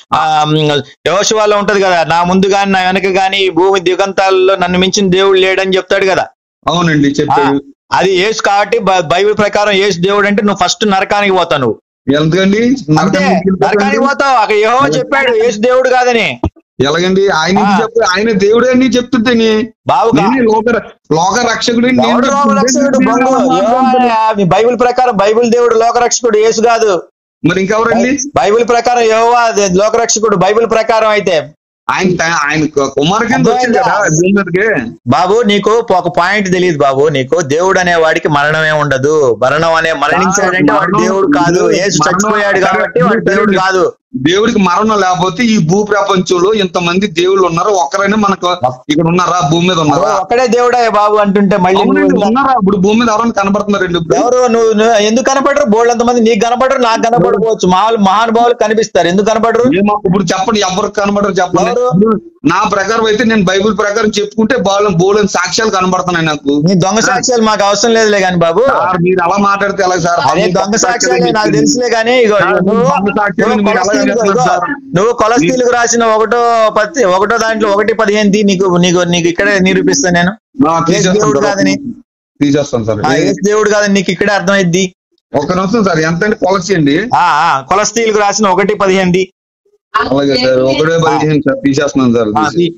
యహోశివాలో ఉంటది కదా నా ముందు గాని నా వెనక గాని ఈ భూమి దిగంతాల్లో నన్ను మించిన దేవుడు లేడని చెప్తాడు కదా అవునండి ఆ, చెప్పాడు అది యేసు కాబట్టి బ- బైబిల్ ప్రకారం యేసు దేవుడు అంటే నువ్వు ఫస్ట్ నరకానికి పోతావు నువ్వు ఎందుకండి అంతే నరకానికి నరకానికి వెళ్ళిపోతారండి? పోతావు అక్కడ యెహోవా చెప్పాడు యేసు దేవుడు కాదని ఎలాగండి ఆయన ఆ. చెప్పి ఆయన దేవుడే అని చెప్తుంటే బావు కా- నేనే లోక లోక రక్షకుడు ఎవడు లోకరక్షకుడు బొంగు యెహోవా, మీ బైబిల్ ప్రకారం బైబిల్ దేవుడు లోకరక్షకుడు యేసు కాదు మరి ఇంకెవరండి బైబిల్ ప్రకారం యెహోవా అది లోకరక్షకుడు బైబిల్ ప్రకారం అయితే ఆయన త- ఆయన కుమార్ కింద వచ్చాడు కదా భూమి మీదకి బాబు నీకు ఒక పాయింట్ తెలియదు బాబు నీకు దేవుడు అనే వాడికి మరణమే ఉండదు మరణం అనే మరణించాడంటే వాడు మరణం- దేవుడు కాదు యేసు మరణం- చచ్చిపోయాడు కాబట్టి వాడు దేవుడు కాదు దేవుడికి మరణం లేకపోతే ఈ భూ ప్రపంచంలో ఇంతమంది దేవుళ్ళు ఉన్నారు ఒక్కరైనా మనకు ఇక్కడ ఉన్నారా భూమి మీద ఉన్నారా ఒక్కడే దేవుడా బాబు అంటుంటే మళ్ళీ అవునండి నువ్వు ఉన్నారా ఇప్పుడు భూమి మీద ఎవరైనా కనబడుతున్నారండి ఇప్పుడు ఎవరు నువ్వు నువ్వు ఎందుకు కనపడరు బోళ్ళంత మంది నీకు కనపడరు నాకు కనపడకపోవచ్చు మామూలు మహానుభావులు కనిపిస్తారు ఎందుకు కనపడరు ఏమో ఇప్పుడు చెప్పండి ఎవరికి కనబడరు చెప్పండి ఎవరు? ఇప్పుడు నా ప్రకారం అయితే నేను బైబిల్ ప్రకారం చెప్పుకుంటే బాగా బోలని సాక్ష్యాలు కనబడుతున్నాయి నాకు నీ దొంగ సాక్ష్యాలు మాకు అవసరం లేదులే కానీ బాబు సార్ మీరు అలా మాట్లాడితే ఎలా సార్ అదే దొంగ సాక్ష్యాలే నాకు తెలుసులే కానీ ఇగో సార్, నువ్వు దొంగ సాక్ష్యాలు నువ్వు మీరు ఎలా కొలస్తీలు- చేస్తున్నారు ఇగో, సార్? నువ్వు కొలస్తీలకు రాసిన ఒకటో పత్తి ఒకటో దాంట్లో ఒకటి పదిహేను తీ, నీకు నీకు నీకు ఇక్కడే నిరూపిస్తాను నేను ఆ, యేసు తీసేస్తాను దేవుడు సార్. కాదని తీసేస్తాను సార్ ఆ యేసు దేవుడు కాదని నీకు ఇక్కడే అర్థమైద్ది ఒక్క నిమిషం సార్ ఎంత అండి పాలసీ అండి ఆ ఆ కొలస్తీలకు రాసిన ఒకటి పదిహేను అలాగే సార్ ఒకటే పదిహేను సార్ తీసేస్తున్నాను సార్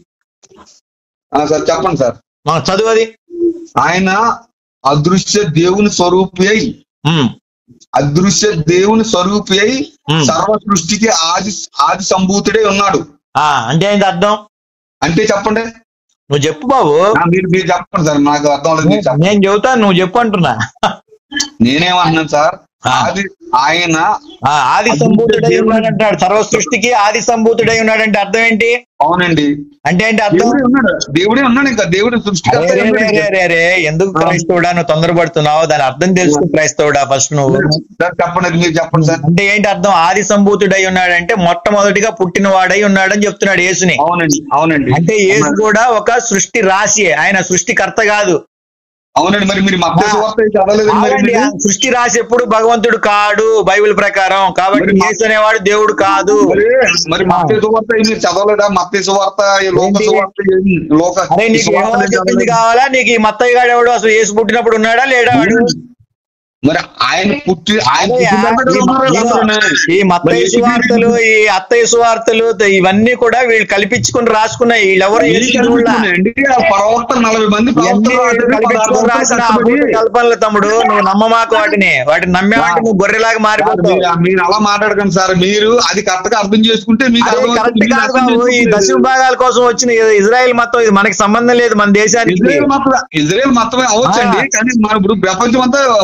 ఆ, సార్ చెప్పండి సార్ చదువు అది ఆయన అదృశ్య దేవుని స్వరూపి అయి ఉమ్, అదృశ్య దేవుని స్వరూపి అయి ఉమ్. సర్వ సృష్టికి ఆది ఆది సంభూతుడే ఉన్నాడు ఆ అంటే ఏంటి అర్థం అంటే చెప్పండి నువ్వు చెప్పు బాబు ఆ, మీరు మీరు చెప్పండి సార్ నాకు అర్థం లేదు మీరు చెప్పండి నేను చెబుతాను నువ్వు చెప్పు అంటున్నా నేనేమన్నాను సార్ ఆ. ఆది ఆయన ఆ, ఆది సంభూతుడై ఉన్నాడు అంటాడు సర్వ సృష్టికి ఆది సంభూతుడై ఉన్నాడంటే అర్థం ఏంటి అవునండి అంటే ఏంటి అర్థం దేవుడే ఉన్నాడు దేవుడే ఉన్నాడు ఇంకా దేవుడు అరే సృష్టికర్త రే రే రే రే రే, ఎందుకు క్రైస్తవుడా నువ్వు తొందరపడుతున్నావు దాని అర్థం తెలుసుకో క్రైస్తవుడా ఫస్ట్ నువ్వు సార్ చెప్పండి అది మీరు చెప్పండి సార్ అంటే ఏంటి అర్థం ఆది సంభూతుడై ఉన్నాడంటే మొట్టమొదటిగా పుట్టినవాడై ఉన్నాడని చెప్తున్నాడు యేసుని అవునండి అవునండి అంటే యేసు కూడా ఒక సృష్టి రాశి ఆయన సృష్టికర్త కాదు అవునండి మరి మీరు మత్తయి వార్త చదవలేదండి మరి అవునండి, మీరు? ఆ సృష్టి రాశి ఎప్పుడు భగవంతుడు కాడు బైబిల్ ప్రకారం కాబట్టి మరి మా- యేసు అనేవాడు దేవుడు కాదు మరి మరి మత్తయి సువార్త మీరు చదవలేదా మత్తయి సువార్త ఈ లోక ఏంటి? సువార్త ఏమి? లోక అరే ఈ నీకు సువార్త యెహోవా నేను చెప్పింది చదవలేదు. కావాలా నీకు ఈ మత్తయ్య గాడు ఎవడు అసలు యేసు పుట్టినప్పుడు ఉన్నాడా లేడా వాడు మరి ఆయన పుట్టి ఆయన అదే ఆ- పుట్టినప్పుడు ఈ- ఉన్నారు ఈ- అందరూనే. ఈ మత్తయ్య మరి సువార్తలు ఈ అత్తయ్య సువార్తలు ఇవన్నీ కూడా వీళ్ళు కల్పించుకుని రాసుకున్నాయి వీళ్ళెవరు ఏది యేసు చూడలా. కలుగుతున్నాయండి? ఆ ప్రవక్తలు నలభై మంది ఇవన్నీ ప్రవక్తలు రాశారు, కల్పించుకొని పదహారు రాసిన సంవత్సరాలు అభూత కష్టపడి. కల్పనలు తమ్ముడు నువ్వు నమ్మమాకు వాటిని వాటిని నమ్మేవాటి నువ్వు గొర్రెలాగా సార్, మారిపోతావు మీరు- మీరు అలా మాట్లాడకండి సార్ మీరు అది కరెక్ట్ గా అర్థం చేసుకుంటే మీకు అదే అర్థమవుతుంది. కరెక్ట్ మీరు కాదు అర్థం బాబు ఈ చేసుకోలేదు. దశమ భాగాల కోసం వచ్చిన ఇజ్రాయెల్ మొత్తం ఇది మనకి సంబంధం లేదు మన దేశానికి ఇజ్రాయెల్ మొత్తం ఇజ్రాయెల్ మొత్తమే అవ్వచ్చండి ఆ. కానీ మన ఇప్పుడు ప్రపంచం అంతా అభివృద్ధి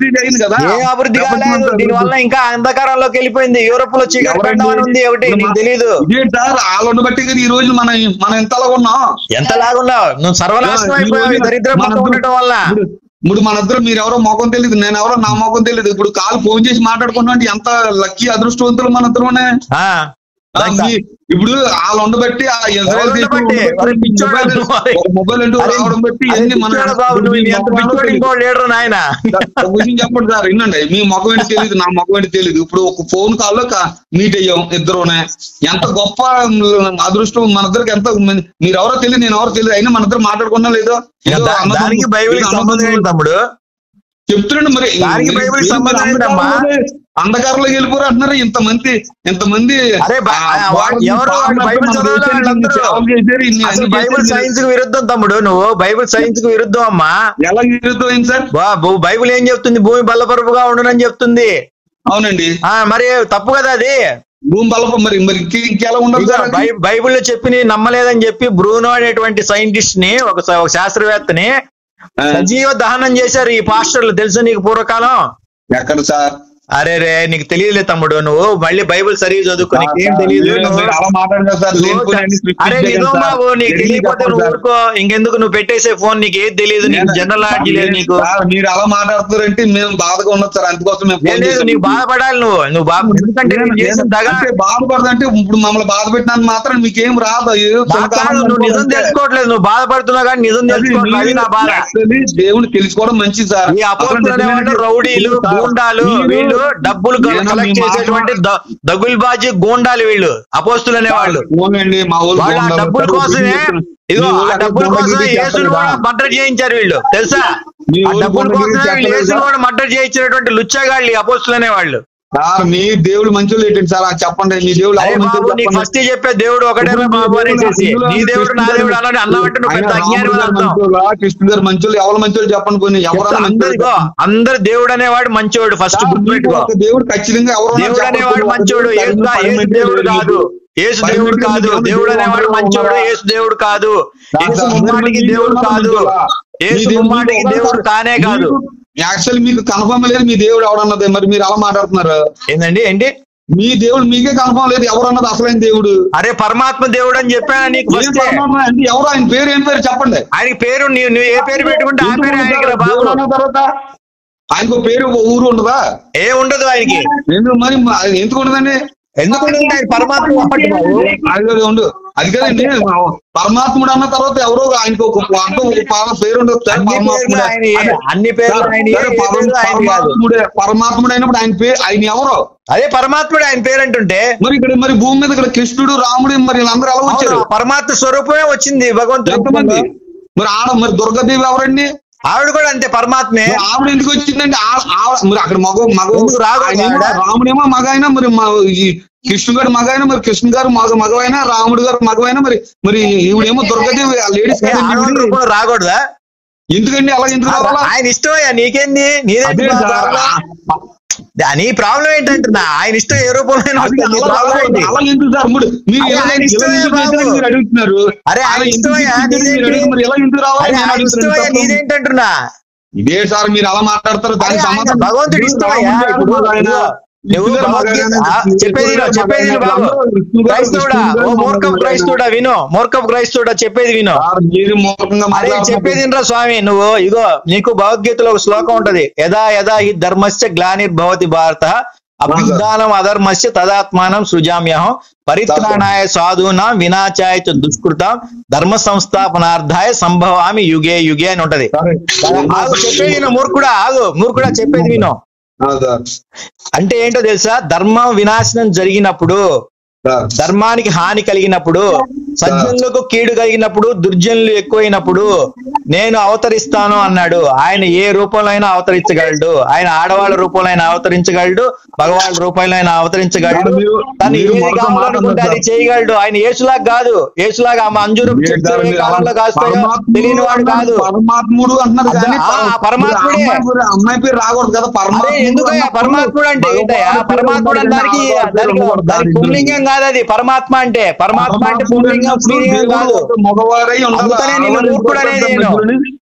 అభివృద్ధి అయింది కదా ఏ అభివృద్ధి ప్రపంచం కాలేదు అంతా దీని వల్ల ఇంకా అంధకారంలోకి వెళ్ళిపోయింది యూరోప్ లో చీకటి ఎవరండి? ఖండం అని ఉంది ఒకటి నీకు తెలియదు ఇదే సార్ వాళ్ళని బట్టి కదా ఈ రోజు మనం మనం ఎంతలా ఉన్నాం ఎంత లాగున్నావు నువ్వు సర్వనాశనం ఈ అయిపోయావు ఈ రోజు దరిద్ర మన పక్కన ఉండటం వల్ల ఇప్పుడు- ఇప్పుడు మన ఇద్దరు మీరు ఎవరో మొఖం తెలియదు నేను ఎవరో నా మొఖం తెలియదు ఇప్పుడు కాల్ ఫోన్ చేసి మాట్లాడుకున్నాం అంటే ఎంత లక్కీ అదృష్టవంతులు మన ఇద్దరునే ఆ, ఆ, లైక్ మీ- ఇప్పుడు వాళ్ళు ఉండబట్టి ఆ ఇజ్రాయెల్ వాళ్ళు దేశం ఉండబట్టి, ఉండబట్టి వాళ్ళు పిచ్చోడు మొబైల్- నువ్వు మరి. ఒక మొబైల్ అంటూ అరే, రావడం బట్టి అరే ఇవన్నీ మన పిచ్చోడు బాబు నువ్వు నీ అంత పిచ్చోడు ఇంకో లీడర్ నాయన ఒక విషయం చెప్పండి సార్ వినండి మీ ముఖం ఏంటి తెలియదు నా ముఖం ఏంటి తెలియదు ఇప్పుడు ఒక ఫోన్ కాల్ లో మీట్ అయ్యాం ఇద్దరునే ఎంత గొప్ప అదృష్టం మన ఇద్దరికి ఎంత మంది- మీరు ఎవరో తెలియదు నేను ఎవరో తెలియదు అయినా మన ఇద్దరు మాట్లాడుకున్నా లేదో ఏదో దా- అన్నదమ్ములు- దానికి బైబిల్ ఏదో సంబంధం ఏంటి అన్నదమ్ములు తమ్ముడు చెప్తున్నాడు మరి దానికి మీరు- బైబిల్ మీరు సంబంధం ఏంటమ్మా? అంధకారంలో- అంధకారంలోకి వెళ్ళిపోరు అంటున్నారు ఇంతమంది ఇంతమంది అరే బై- ఆ, ఆ, వాళ్ళని ఎవరు వాళ్ళు పాపం బైబిల్ మన చదవలే దేశానికి వాళ్ళందరూ. సేవలు చేశారు, ఇన్ని అసలు అన్ని బైబిల్ చేశారు. సైన్స్ కు విరుద్ధం తమ్ముడు నువ్వు బైబిల్ సైన్స్ కు విరుద్ధం అమ్మా ఎలా విరుద్ధమైంది సార్ బాబు బైబిల్ ఏం చెప్తుంది భూమి బల్లపరుపుగా ఉండునని చెప్తుంది అవునండి ఆ మరి తప్పు కదా అది భూమి బలప మరి మరి ఇంకే- ఇంకెలా ఉండదు ఇదిగో సార్ అది? బై- బైబిల్లో చెప్పి నీ నమ్మలేదని చెప్పి బ్రూనో అనేటువంటి సైంటిస్ట్ ని ఒక స- ఒక శాస్త్రవేత్తని ఆ, సజీవ దహనం చేశారు ఈ పాస్టర్లు తెలుసు నీకు పూర్వకాలం ఎక్కడ సార్ అరే రే నీకు తెలియలే తమ్ముడు నువ్వు మళ్ళీ బైబిల్ సరిగ్గా చదువుకో నీకేం సార్, తెలియదు మీరు- నువ్వు- మీరు అలా మాట్లాడారు సార్ నువ్వు లేనిపోయిన అన్ని చ- అరే సృష్టించే నిజం కదా బాబు సార్. నీకు ఎందుకు తెలియకపోతే చెప్పండి నువ్వు సార్? ఊరుకో ఇంకెందుకు నువ్వు పెట్టేసే ఫోన్ నీకు ఏది తెలియదు నీకు నేను- జనరల్ నాలెడ్జ్ లేదు నీకు సార్, మీరు అలా మాట్లాడుతున్నారంటే మేము బాధగా ఉన్నది సార్ అందుకోసం మేము లేదు, ఫోన్ లేదు చేశాం. నీకు బాధపడాలి నువ్వు నువ్వు బాధ ఎందుకంటే నేను- నువ్వు చేసిన నేను- దగా అంటే బాధపడదంటే ఇప్పుడు మమ్మల్ని బాధ పెట్టినందుకు మాత్రం మీకేం రాదు ఏదో బాధ చిన్నకాలం నువ్వు నిజం అనుకోవాలంటే. తెలుసుకోవట్లేదు నువ్వు బాధపడుతున్నావు కానీ నిజం అది తెలుసుకోవట్లేదు అది నా బాధ మీరు actually దేవుని తెలుసుకోవడం మంచిది సార్ ఈ అపోస్తులు అసలు అనేవాళ్ళు నిజమైన- రౌడీలు సార్, గూండాలు మీరు- వీళ్ళు డబ్బులు నేను మీ కలెక్ట్ మాట- చేసేటువంటి ద- దగుల్బాజీ గూండాలు వీళ్ళు అపోస్తులు అనేవాళ్ళు అవునండి మా ఊళ్ళు వాళ్ళ ఆ బాగున్నారు. డబ్బుల కోసమే ఇదిగో మీ ఆ ఊళ్ళో డబ్బుల అక్కడ కోసమే బొండగిరి యేసుని కూడా చేస్తారు మర్డర్ చేయించారు వీళ్ళు తెలుసా మీ ఆ ఊళ్ళో డబ్బుల బొండగిరి కోసమే వీళ్ళు చేస్తారు యేసుని కదా? కూడా మర్డర్ చేయించినటువంటి లుచ్చగాళ్ళు ఈ అపోస్తులు అనేవాళ్ళు సార్ మీ దేవుడు మంచోళ్ళు ఏంటండి సార్ అది చెప్పండి మీ దేవుడు అరే ఎవరు మంచోళ్ళు బాబు నీకు చెప్పండి. ఫస్ట్ చెప్పే దేవుడు ఒకటే ఇప్పుడు మీ బాబు దేవుడు అనేసి ఇందులో నీ దేవుడు నా కృష్ణుడు దేవుడు అన్నాడు అన్నావంటే నువ్వు పెద్ద ఆయన అజ్ఞాని రాముడు గారు అర్థం మంచోళ్ళా, కృష్ణుడు గారు మంచోళ్ళు ఎవరు మంచోళ్ళు చెప్పండి పోనీ ఎవరన్నా అందరిగో అందరు దేవుడు అనేవాడు మంచోడు ఫస్ట్ సార్, మీకు గుర్తుపెట్టుకో ఒక దేవుడు ఖచ్చితంగా ఎవరు దేవుడు అనేవాడు మంచోడు యేసు యేసు దేవుడు కాదు యేసు దేవుడు కాదు దేవుడు అనేవాడు మంచోడు యేసు దేవుడు కాదు యేసు ముమ్మాటికి దేవుడు కాదు యేసు ముమ్మాటికి దేవుడు కానే కాదు యాక్చువల్ మీకు కన్ఫర్మ్ లేదు మీ దేవుడు ఎవడన్నది మరి మీరు అలా మాట్లాడుతున్నారు ఏందండి ఏంటి మీ దేవుడు మీకే కన్ఫర్మ్ లేదు ఎవరన్నది అసలైన దేవుడు అరే పరమాత్మ దేవుడు అని చెప్పాను నీకు ఏం ఫస్ట్ పరమాత్మ అంటే ఎవరు ఆయన పేరు ఏం పేరు చెప్పండి ఆయన పేరు నీవు నువ్వు ఏ పేరు పెట్టుకుంటే ఆ పేరు ఆయనకి రా బాబు దేవుడు అన్న తర్వాత ఆయనకు ఒక పేరు ఒక ఊరు ఉండదా ఏ ఉండదు ఆయనకి ఎందుకు మరి మ- ఎందుకు ఉండదండి ఎందుకు ఉండదు ఆయన పరమాత్మ ఒక్కటి బాబు అది కదా ఉండు అది కదండి పరమాత్ముడు అన్న తర్వాత ఎవరో ఆయనకు ఒక అర్థం ఒక పాద పేరు ఉండదు సార్ అన్ని పేర్లు పరమాత్ముడే. ఆయనయే. అదే. అన్ని పేర్లు సార్, ఆయనయే. సరే, ఏ పరమ- పేరు ఆయన కాదు. పరమాత్ముడే పరమాత్ముడు అయినప్పుడు ఆయన పేరు ఆయన ఎవరు అదే పరమాత్ముడు ఆయన పేరు అంటుంటే మరి ఇక్కడ మరి భూమి మీద ఇక్కడ కృష్ణుడు రాముడు మరి వీళ్ళందరూ ఎలా అవును, వచ్చారు ఆ పరమాత్మ స్వరూపమే వచ్చింది భగవంతుడు ఎంతమంది మరి ఆడ మరి దుర్గాదేవి ఎవరండి ఆవిడ కూడా అంతే పరమాత్మే మరి ఆవిడ ఎందుకు వచ్చిందండి ఆ- ఆవిడ మరి అక్కడ మగ మగ ఎందుకు రాకూడదు ఆయనేమో ఆవిడ? రాముడేమో మగ అయినా మరి మా ఈ కృష్ణుడు గారు మగ అయినా మరి కృష్ణ గారు మగ మగవైనా రాముడు గారు మగవైనా మరి మరి ఈవిడేమో దుర్గాదేవి లేడీస్ ఏ, ఆడవాళ్ళ రూపంలో రాకూడదా ఎందుకండి అలా ఎందుకు రావాలా ఆయన ఇష్టమయ్యా నీకేంది నీదేంటి అదే సార్, ప్రాబ్లం? నీ ప్రాబ్లం ఏంటంటున్నా ఆయన ఇష్టం ఏ రూపంలో అయినా అది వస్తుంది. నీ అలా- ప్రాబ్లం అలా- ఏంటి అలా ఎందుకు సార్ ఇప్పుడు మీరు అరే, ఎలా- ఆయన ఎలా ఇష్టమే ఎందుకు బాబు. చేశారని మీరు అడుగుతున్నారు అరే, ఆయన అలా ఎందుకు ఇష్టమయ్యా, చేశారని మీరు నీదేంటి? అడుగుతున్నారు. మరి ఎలా ఎందుకు రావాలి అరే, నేను ఆయన అడుగుతున్నాను ఇష్టమయ్యా తప్ప. నీదేంటంటున్నా ఇదే సార్ మీరు అలా మాట్లాడతారు అరే, దానికి ఆయన సమాధానం భగవంతుడు ఇప్పుడు ఇష్టమయ్యా రాముడు గారు ఇప్పుడు ఆయన నువ్వు కృష్ణుడు గారు భగవద్గీత మగాయన, ఆ, చెప్పేది విను, కృష్ణుడు చెప్పేది విను గారు బాబు కృష్ణుడు గారు క్రైస్తవుడా కృష్ణుడు ఓ గారు మూర్ఖం మగాయన. క్రైస్తవుడా విను మూర్ఖం క్రైస్తవుడా చెప్పేది విను సార్ మీరు మూర్ఖంగా అరే మాట్లాడుతున్నారు. చెప్పేది వినరా స్వామి నువ్వు ఇగో నీకు భగవద్గీతలో ఒక శ్లోకం ఉంటది యదా యదా హి ధర్మస్య గ్లానిర్భవతి భారత అభ్యుద్ధానం అధర్మస్య తదాత్మానం సృజామ్యహం పరిత్రాణాయ సాధూనాం వినాచాయ చ దుష్కృతం ధర్మ సంస్థాపనార్థాయ సంభవామి యుగే యుగే అని ఉంటది సరే. ఆగు చెప్పేది విను మూర్ఖుడా ఆగు మూర్ఖుడా చెప్పేది విను ఆ, సార్. అంటే ఏంటో తెలుసా ధర్మం వినాశనం జరిగినప్పుడు సార్. ధర్మానికి హాని కలిగినప్పుడు సజ్జనులకు కీడు కలిగినప్పుడు దుర్జనులు ఎక్కువైనప్పుడు నేను అవతరిస్తాను అన్నాడు ఆయన ఏ రూపంలో అయినా అవతరించగలడు ఆయన ఆడవాళ్ళ రూపంలో అయినా అవతరించగలడు మగవాళ్ళ రూపంలో అయినా అవతరించగలడు మీరు- తను మీరు ఏది మొదట కావాలనుకుంటే అది మాట్లాడారు చేయగలడు ఆయన యేసులాగా కాదు యేసులాగా ఆ అంజూరు మీరు చెట్లు సార్ ఏ మీరు కాలంలో కాస్తాయో పరమాత్ముడు తెలియని వాడు కాదు అన్నారు, పరమాత్ముడు అంటున్నారు అదే, కానీ ఆ, పర- పరమాత్ముడే. అమ్మాయి పేరు- అమ్మాయి పేరు రాకూడదు కదా అరే పరమాత్ముడు ఎందుకయ్యా అన్నప్పుడు పరమాత్ముడు అంటే ఏంటయ్యా భగవానుడు పరమాత్ముడు పేరు దానికి ఉండకూడదు, దానికి ఉండకూడదు, దానికి దానికి పుల్లింగం కాదు అది పరమాత్మ అంటే పరమాత్మ అంటే పరమాత్ముడు పుల్లింగం అన్నప్పుడు స్త్రీలింగం దేవుడు కాదు ఒక మగవారై ఉండాలి. అందుకనే నేను ఆడవారి మూర్ఖుడు అనేది నేను. మధ్యలోని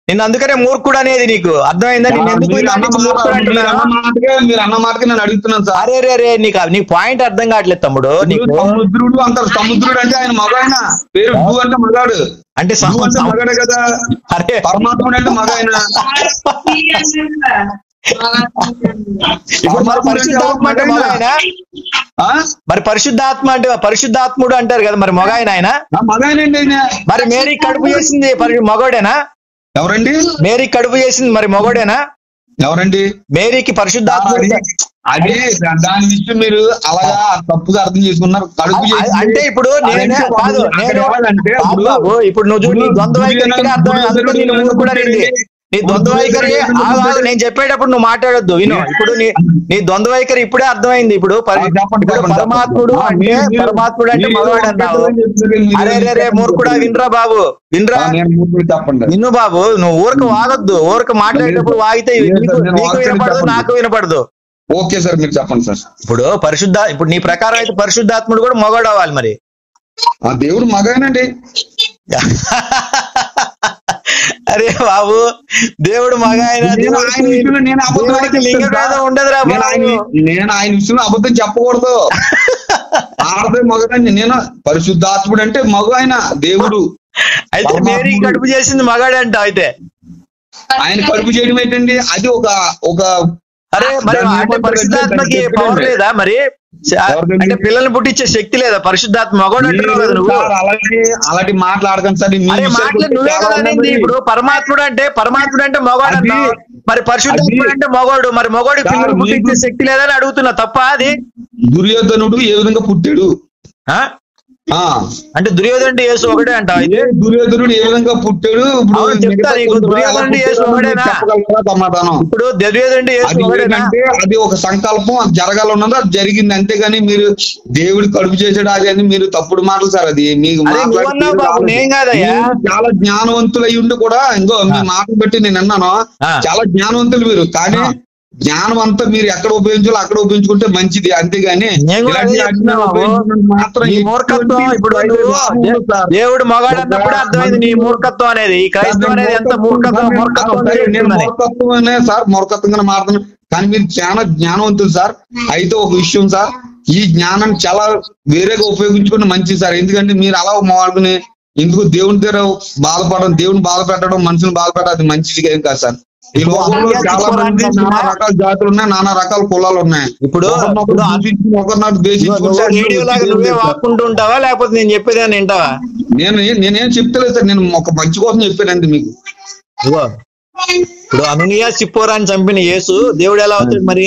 నిన్ను అందుకనే మూర్ఖుడు అనేది నీకు అర్థమైందా నేను ఎందుకు మీరు అన్న ఇలాంటి మూర్ఖుడు మాట- మీరు అంటున్నాను? అన్న మాటకే మీరు అన్న మాటకి నేను అడుగుతున్నాను సార్ అరే రే రే నీకు నీ పాయింట్ అర్థం కావట్లేదు తమ్ముడు నీకు సముద్రుడు అంటారు సముద్రుడు అంటే ఆయన మగాయన పేరు డు అంటే మగాడు అంటే డు సమ- అంటే మగాడే కదా అరే పరమాత్ముడు అంటే మగాయన ఇప్పుడు మరి పరిశుద్ధాత్మ అంటే మగాయన ఆ? మరి పరిశుద్ధాత్మ అంటే పరిశుద్ధాత్ముడు అంటారు కదా మరి మగాయన ఆయన ఆ మగాయనండి ఆయన మరి మేరీ కడుపు చేసింది మరి మగోడేనా ఎవరండి మేరీ కడుపు చేసింది మరి మగోడేనా ఎవరండి మేరీకి పరిశుద్ధాత్మ అది అది దాని విషయం మీరు అలాగా తప్పుగా అర్థం చేసుకున్నారు కడుపు అ- చేసి- అంటే ఇప్పుడు నేనే అదంటే కాదు అక్కడ నేను ఎలాగంటే కాదు ఇప్పుడు- బాబు ఇప్పుడు నువ్వు చూడు నీ ద్వంద్వ వైఖరి ఇక్కడే అర్థం అందుకే నేను మూడు కూడా అనింది నీ ద్వంద్వ వైఖరి ఆగు, ఆగు, నేను చెప్పేటప్పుడు నువ్వు మాట్లాడొద్దు విను ఇప్పుడు నీ నీ ద్వంద్వ వైఖరి ఇప్పుడే అర్థమైంది ఇప్పుడు పరి- ఆ, చెప్పండి, ఇప్పుడు చెప్పండి, పరమాత్ముడు చెప్పండి. అంటే మీరు- మీరు- పరమాత్ముడు అంటే మీరు మగవాడు ఏదో అన్నావు ఒకటి చెప్తారు, మీరు అరే ఏదో రే రే ఒకటి మూర్ఖుడా చెప్తారు. వినరా బాబు వినరా ఆ, నేను మూర్ఖుడు చెప్పండి నిన్ను బాబు నువ్వు ఊరక వాగొద్దు ఊరక మాట్లాడేటప్పుడు వాగితే లేదు సార్, నీకు నేను నీకు వాగలేదు వినపడదు చెప్పండి. నాకు వినపడదు ఓకే సార్ మీరు చెప్పండి సార్ ఇప్పుడు పరిశుద్ధ ఇప్పుడు నీ ప్రకారం అయితే పరిశుద్ధాత్ముడు కూడా మగవాడు అవ్వాలి మరి ఆ దేవుడు మగాయనండి అరే బాబు దేవుడు మగ ఆయన నేను ఆయన విషయంలో నేను అబద్ధం దేవుడికి లింగ చెప్తాను భేదం సార్. ఉండదురా నేను ఆయన బాబు నేను ఆయన విషయంలో అబద్ధం చెప్పకూడదు ఆడదే మగదండి నేను పరిశుద్ధాత్ముడు అంటే మగ ఆయన దేవుడు అయితే మేరీ కడుపు చేసింది మగాడే అంట అయితే ఆయన కడుపు చేయడం ఏంటండి అది ఒక ఒక అరే మరి దాన్ని అంటే ఏమంటారు పరిశుద్ధాత్మకి అంటే పవర్ లేదా మరి చ- ఎవరిదండి? అంటే పిల్లల్ని పుట్టించే శక్తి లేదా పరిశుద్ధాత్మ మగవాడు అంటున్నావు కదా నువ్వు సార్, అలాంటి అలాంటి మాట్లాడకండి సార్ మీ అరే విషయాలకు మాటలు వస్తే నువ్వే చాలా కదా అనేది ఉన్నాయి. ఇప్పుడు పరమాత్ముడు అంటే పరమాత్ముడు అంటే మగవాడు అది- అన్నావు మరి పరిశుద్ధాత్ముడు అది- అంటే మగవాడు మరి మగవాడి సార్, పిల్లలు పుట్టించే మీకు- శక్తి లేదని అడుగుతున్నా తప్ప అది దుర్యోధనుడు ఏ విధంగా పుట్టాడు ఆ? ఆ అంటే దుర్యోధనుడు యేసు ఒకటే అంటావు అయితే ఏ దుర్యోధనుడు ఏ విధంగా పుట్టాడు ఇప్పుడు అవును, చెప్తా మిగతా నీకు కొందరు దుర్యోధనుడు ఎలా యేసు పుట్టారో ఒకడేనా? చెప్పగలరా సమాధానం ఇప్పుడు దుర్యోధనుడు యేసు అది ఒకడేనా ఏంటంటే అది ఒక సంకల్పం అది జరగాలన్నది అది జరిగింది అంతేగాని మీరు దేవుడు కడుపు చేసాడు అది అని మీరు తప్పుడు మాటలు సార్ అది మీకు అదే మాట్లాడే నువ్వు అన్నావు తీరు బాబు, రాలేదు. నేను కాదయ్యా. మీరు చాలా జ్ఞానవంతులై ఉండి కూడా ఇంకో మీ ఆ. మాటలు బట్టి నేను అన్నాను ఆ. చాలా జ్ఞానవంతులు మీరు కానీ ఆ. జ్ఞానం అంతా మీరు ఎక్కడ ఉపయోగించాలో అక్కడ ఉపయోగించుకుంటే మంచిది అంతేగాని నేను కూడా ఇలాంటి అదే చెప్తున్నా అజ్ఞానం బాబు. ఉపయోగించుకున్నంత మాత్రం నీ మూర్ఖత్వం ఎటువంటి ఇప్పుడు ప్రయోజనం నువ్వు ఉండదు సార్. దేవుడు మగాడు అన్నప్పుడు అర్థమైంది నీ మూర్ఖత్వం అనేది ఈ క్రైస్తవం అనేది ఎంత మూర్ఖత్వం మూర్ఖత్వం సరే, నేను జరుగుతుందని. మూర్ఖత్వమే సార్ మూర్ఖత్వంగా మారుతున్నాను కానీ మీరు చాలా జ్ఞానవంతులు సార్ అయితే ఒక విషయం సార్ ఈ జ్ఞానం చాలా వేరేగా ఉపయోగించుకుని మంచిది సార్ ఎందుకంటే మీరు అలా మాడుకుని ఎందుకు దేవుని దగ్గర బాధపడడం దేవుని బాధ పెట్టడం మనుషుని బాధ పెట్టడం అది మంచిది ఏం కాదు సార్ ఈ లోకంలో చాలా మంది నానా రకాల జాతులు ఉన్నాయి నానా రకాల కులాలు ఉన్నాయి ఇప్పుడు ఒకరినొకరు ఇప్పుడు ఆ- దూషించి ఒకరినొకరు నువ్వు ద్వేషించుకుంటే రేడియో లాగా నువ్వే వాక్కుంటూ ఉంటావా లేకపోతే నేను చెప్పేది అని వింటావా నేను నేనేం చెప్తలేదు సార్ నేను ఒక మంచి కోసం చెప్పానండి మీకు ఇదిగో ఇప్పుడు అనునియా సిప్పోరాని చంపిన యేసు దేవుడు ఎలా అవుతాడు మరి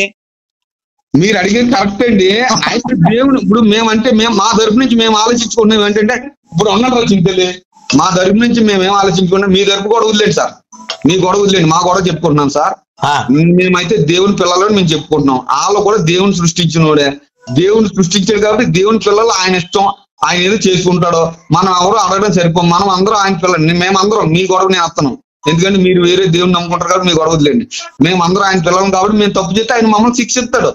మీరు అడిగేది కరెక్ట్ అండి అయితే దేవుడు ఇప్పుడు మేమంటే మేము మా తరపు నుంచి మేము ఆలోచించుకున్నాం ఏంటంటే ఇప్పుడు ఉన్నాడు రా చింతలే మా తరపు నుంచి మేము ఏం ఆలోచించుకున్నాం మీ తరపు కూడా వదిలేండి సార్ మీ గొడవ వదిలేండి మా గొడవ చెప్పుకుంటున్నాం సార్ ఆ, మేమైతే దేవుని పిల్లలని మేము చెప్పుకుంటున్నాం వాళ్ళు కూడా దేవుని సృష్టించినోడే దేవుని సృష్టించాడు కాబట్టి దేవుని పిల్లలు ఆయన ఇష్టం ఆయన ఏదో చేసుకుంటాడో మనం ఎవరు అడగడం సరిపోం మనం అందరం ఆయన పిల్లలు మేమందరం మీ గొడవ నేను వస్తున్నాం ఎందుకంటే మీరు వేరే దేవుని నమ్ముకుంటారు కాబట్టి మీ గొడవ వదిలేండి మేమందరం ఆయన పిల్లలం కాబట్టి మేము తప్పు చేస్తే ఆయన మమ్మల్ని శిక్షిస్తాడు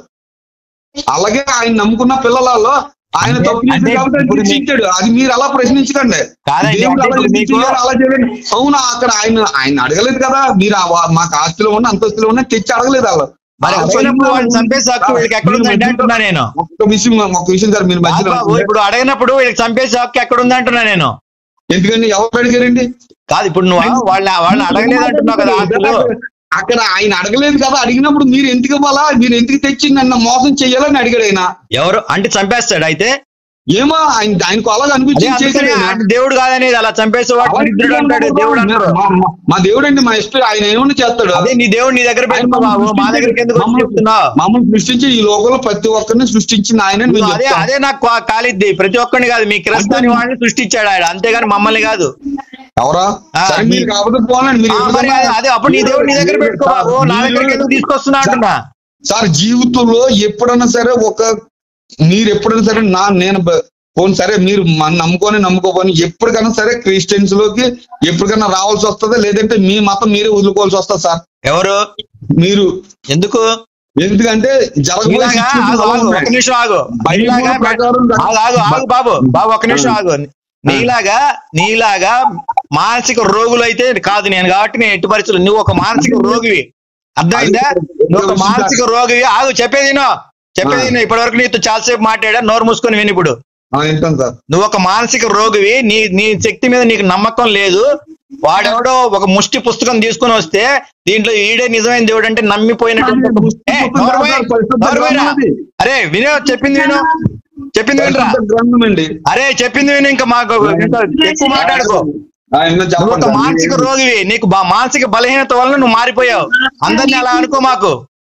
అలాగే ఆయన నమ్ముకున్న పిల్లలలో ఆయన అంటే- తప్పు చేశాడు అంటే కాబట్టి ఆయన ఇప్పుడు మీ- శిక్షించాడు అది మీరు అలా ప్రశ్నించకండి కాదండి, దేవుడు అంటే అలా ఇప్పుడు మీకు- చేయాలి, అలా చేయాలి అవునా అక్కడ ఆయన ఆయన అడగలేదు కదా మీరు ఆ వా- మాకు ఆస్తిలో ఉన్న అంతస్తులో ఉన్న తెచ్చి అడగలేదు వాళ్ళు మరి వాళ్ళు అడిగినప్పుడు స్వయంగా వాళ్ళని చంపేసి హక్కు వీళ్ళకి ఎక్కడ మీరు ఉందంటే మధ్యలో- అంటున్నా నేను ఒక్క విషయం ఒక విషయం సార్ మీరు కాదు మధ్యలో బాబు ఇప్పుడు అడిగినప్పుడు వీళ్ళకి చంపేసి హక్కు ఎక్కడ ఉంది అంటున్నా నేను ఎందుకంటే ఎవరు అడిగారండి కాదు ఇప్పుడు నువ్వు వాళ్ళని వాళ్ళని అడగలేదు అంటున్నావు కదా ఆస్తులు అక్కడ ఆయన అడగలేదు కదా అడిగినప్పుడు మీరు ఎందుకు ఇవ్వాలా మీరు ఎందుకు తెచ్చి నన్ను మోసం చెయ్యాలని అడిగాడు ఆయన ఎవరు అంటే చంపేస్తాడు అయితే ఏమో ఆయన ఆయనకు అలాగ అదే అనిపించింది అందుకనే చేశాడు ఆయన. ఆయన దేవుడు కాదనేది అలా చంపేసే వాడు దరిద్రుడు అంటాడు దేవుడు అంటారు మా- మా- మా దేవుడు అండి మా ఇష్టం ఆయన ఏమన్నా చేస్తాడు అదే నీ దేవుడు నీ దగ్గర ఆయన పెట్టుకో బాబు మమ్మల్ని మా దగ్గరికి ఎందుకు వచ్చి మమ్మల్ని- చెప్తున్నావు మమ్మల్ని సృష్టించి ఈ లోకంలో ప్రతి ఒక్కరిని సృష్టించిన ఆయన అని మేము అదే చెప్తాం. అదే నాకు కా- కాలిద్ది ప్రతి ఒక్కరిని కాదు మీ క్రిస్తాని వాడిని సృష్టించాడు ఆయన అంతేగాని మమ్మల్ని కాదు ఎవరా ఆ, సరే మీ- మీరు కాకపోతే పోలండి మీరు ఆ, మరి ఎప్పుడైనా- అదే- అదే అప్పుడు నీ దేవుడు నీ దగ్గర పెట్టుకో బాబు నా దగ్గరికి ఎందుకు తీసుకొస్తున్నా అంటున్నా సార్ జీవితంలో ఎప్పుడైనా సరే ఒక మీరు ఎప్పుడైనా సరే నా నేను బ- పోనీ సరే మీరు మన నమ్ముకొని నమ్ముకోపోని ఎప్పటికైనా సరే క్రిస్టియన్స్ లోకి ఎప్పటికైనా రావాల్సి వస్తుంది లేదంటే మీ మతం మీరే వదులుకోవాల్సి వస్తుంది సార్ ఎవరు మీరు ఎందుకు ఎందుకంటే జరగబోయే ఇలాగా situations ఆగు, అలా ఆగు, ఉన్నాయి. ఒక్క నిమిషం ఆగు బైబిల్ ఇలాగా ప్రకారం ఆగు, ఆగు ఆగు బాబు బాబు ఒక్క నిమిషం ఆగు నీలాగా నీలాగా మానసిక రోగులు అయితే కాదు నేను కాబట్టి నేను ఎట్టి పరిస్థితులు నువ్వు ఒక మానసిక రోగివి అర్థమైందా నువ్వు ఒక మానసిక రోగివి ఆగు చెప్పేది విను. చెప్పేది విను. ఇప్పటి వరకు నీతో చాలాసేపు మాట్లాడా నోరు మూసుకొని విని ఇప్పుడు ఆ, వింటాను సార్ నువ్వు ఒక మానసిక రోగివి నీ నీ శక్తి మీద నీకు నమ్మకం లేదు వాడెవడో ఒక ముష్టి పుస్తకం తీసుకొని వస్తే దీంట్లో ఈడే నిజమైన దేవుడు అంటే నమ్మిపోయినటువంటి ఒక- ఏ, నోరు మూయ్. నోరు మూయరా. అరే వినో చెప్పింది విను చెప్పింది వినరా పరిశుద్ధ గ్రంథం అండి అరే చెప్పింది విను ఇంకా మాకు ఇంకా ఎక్కువ మాట్లాడుకో ఆ, ఇంకా నువ్వు ఒక చెప్పండి మానసిక సార్. రోగివి నీకు బా- మానసిక బలహీనత వల్ల నువ్వు మారిపోయావు అందరిని అలా అనుకో మాకు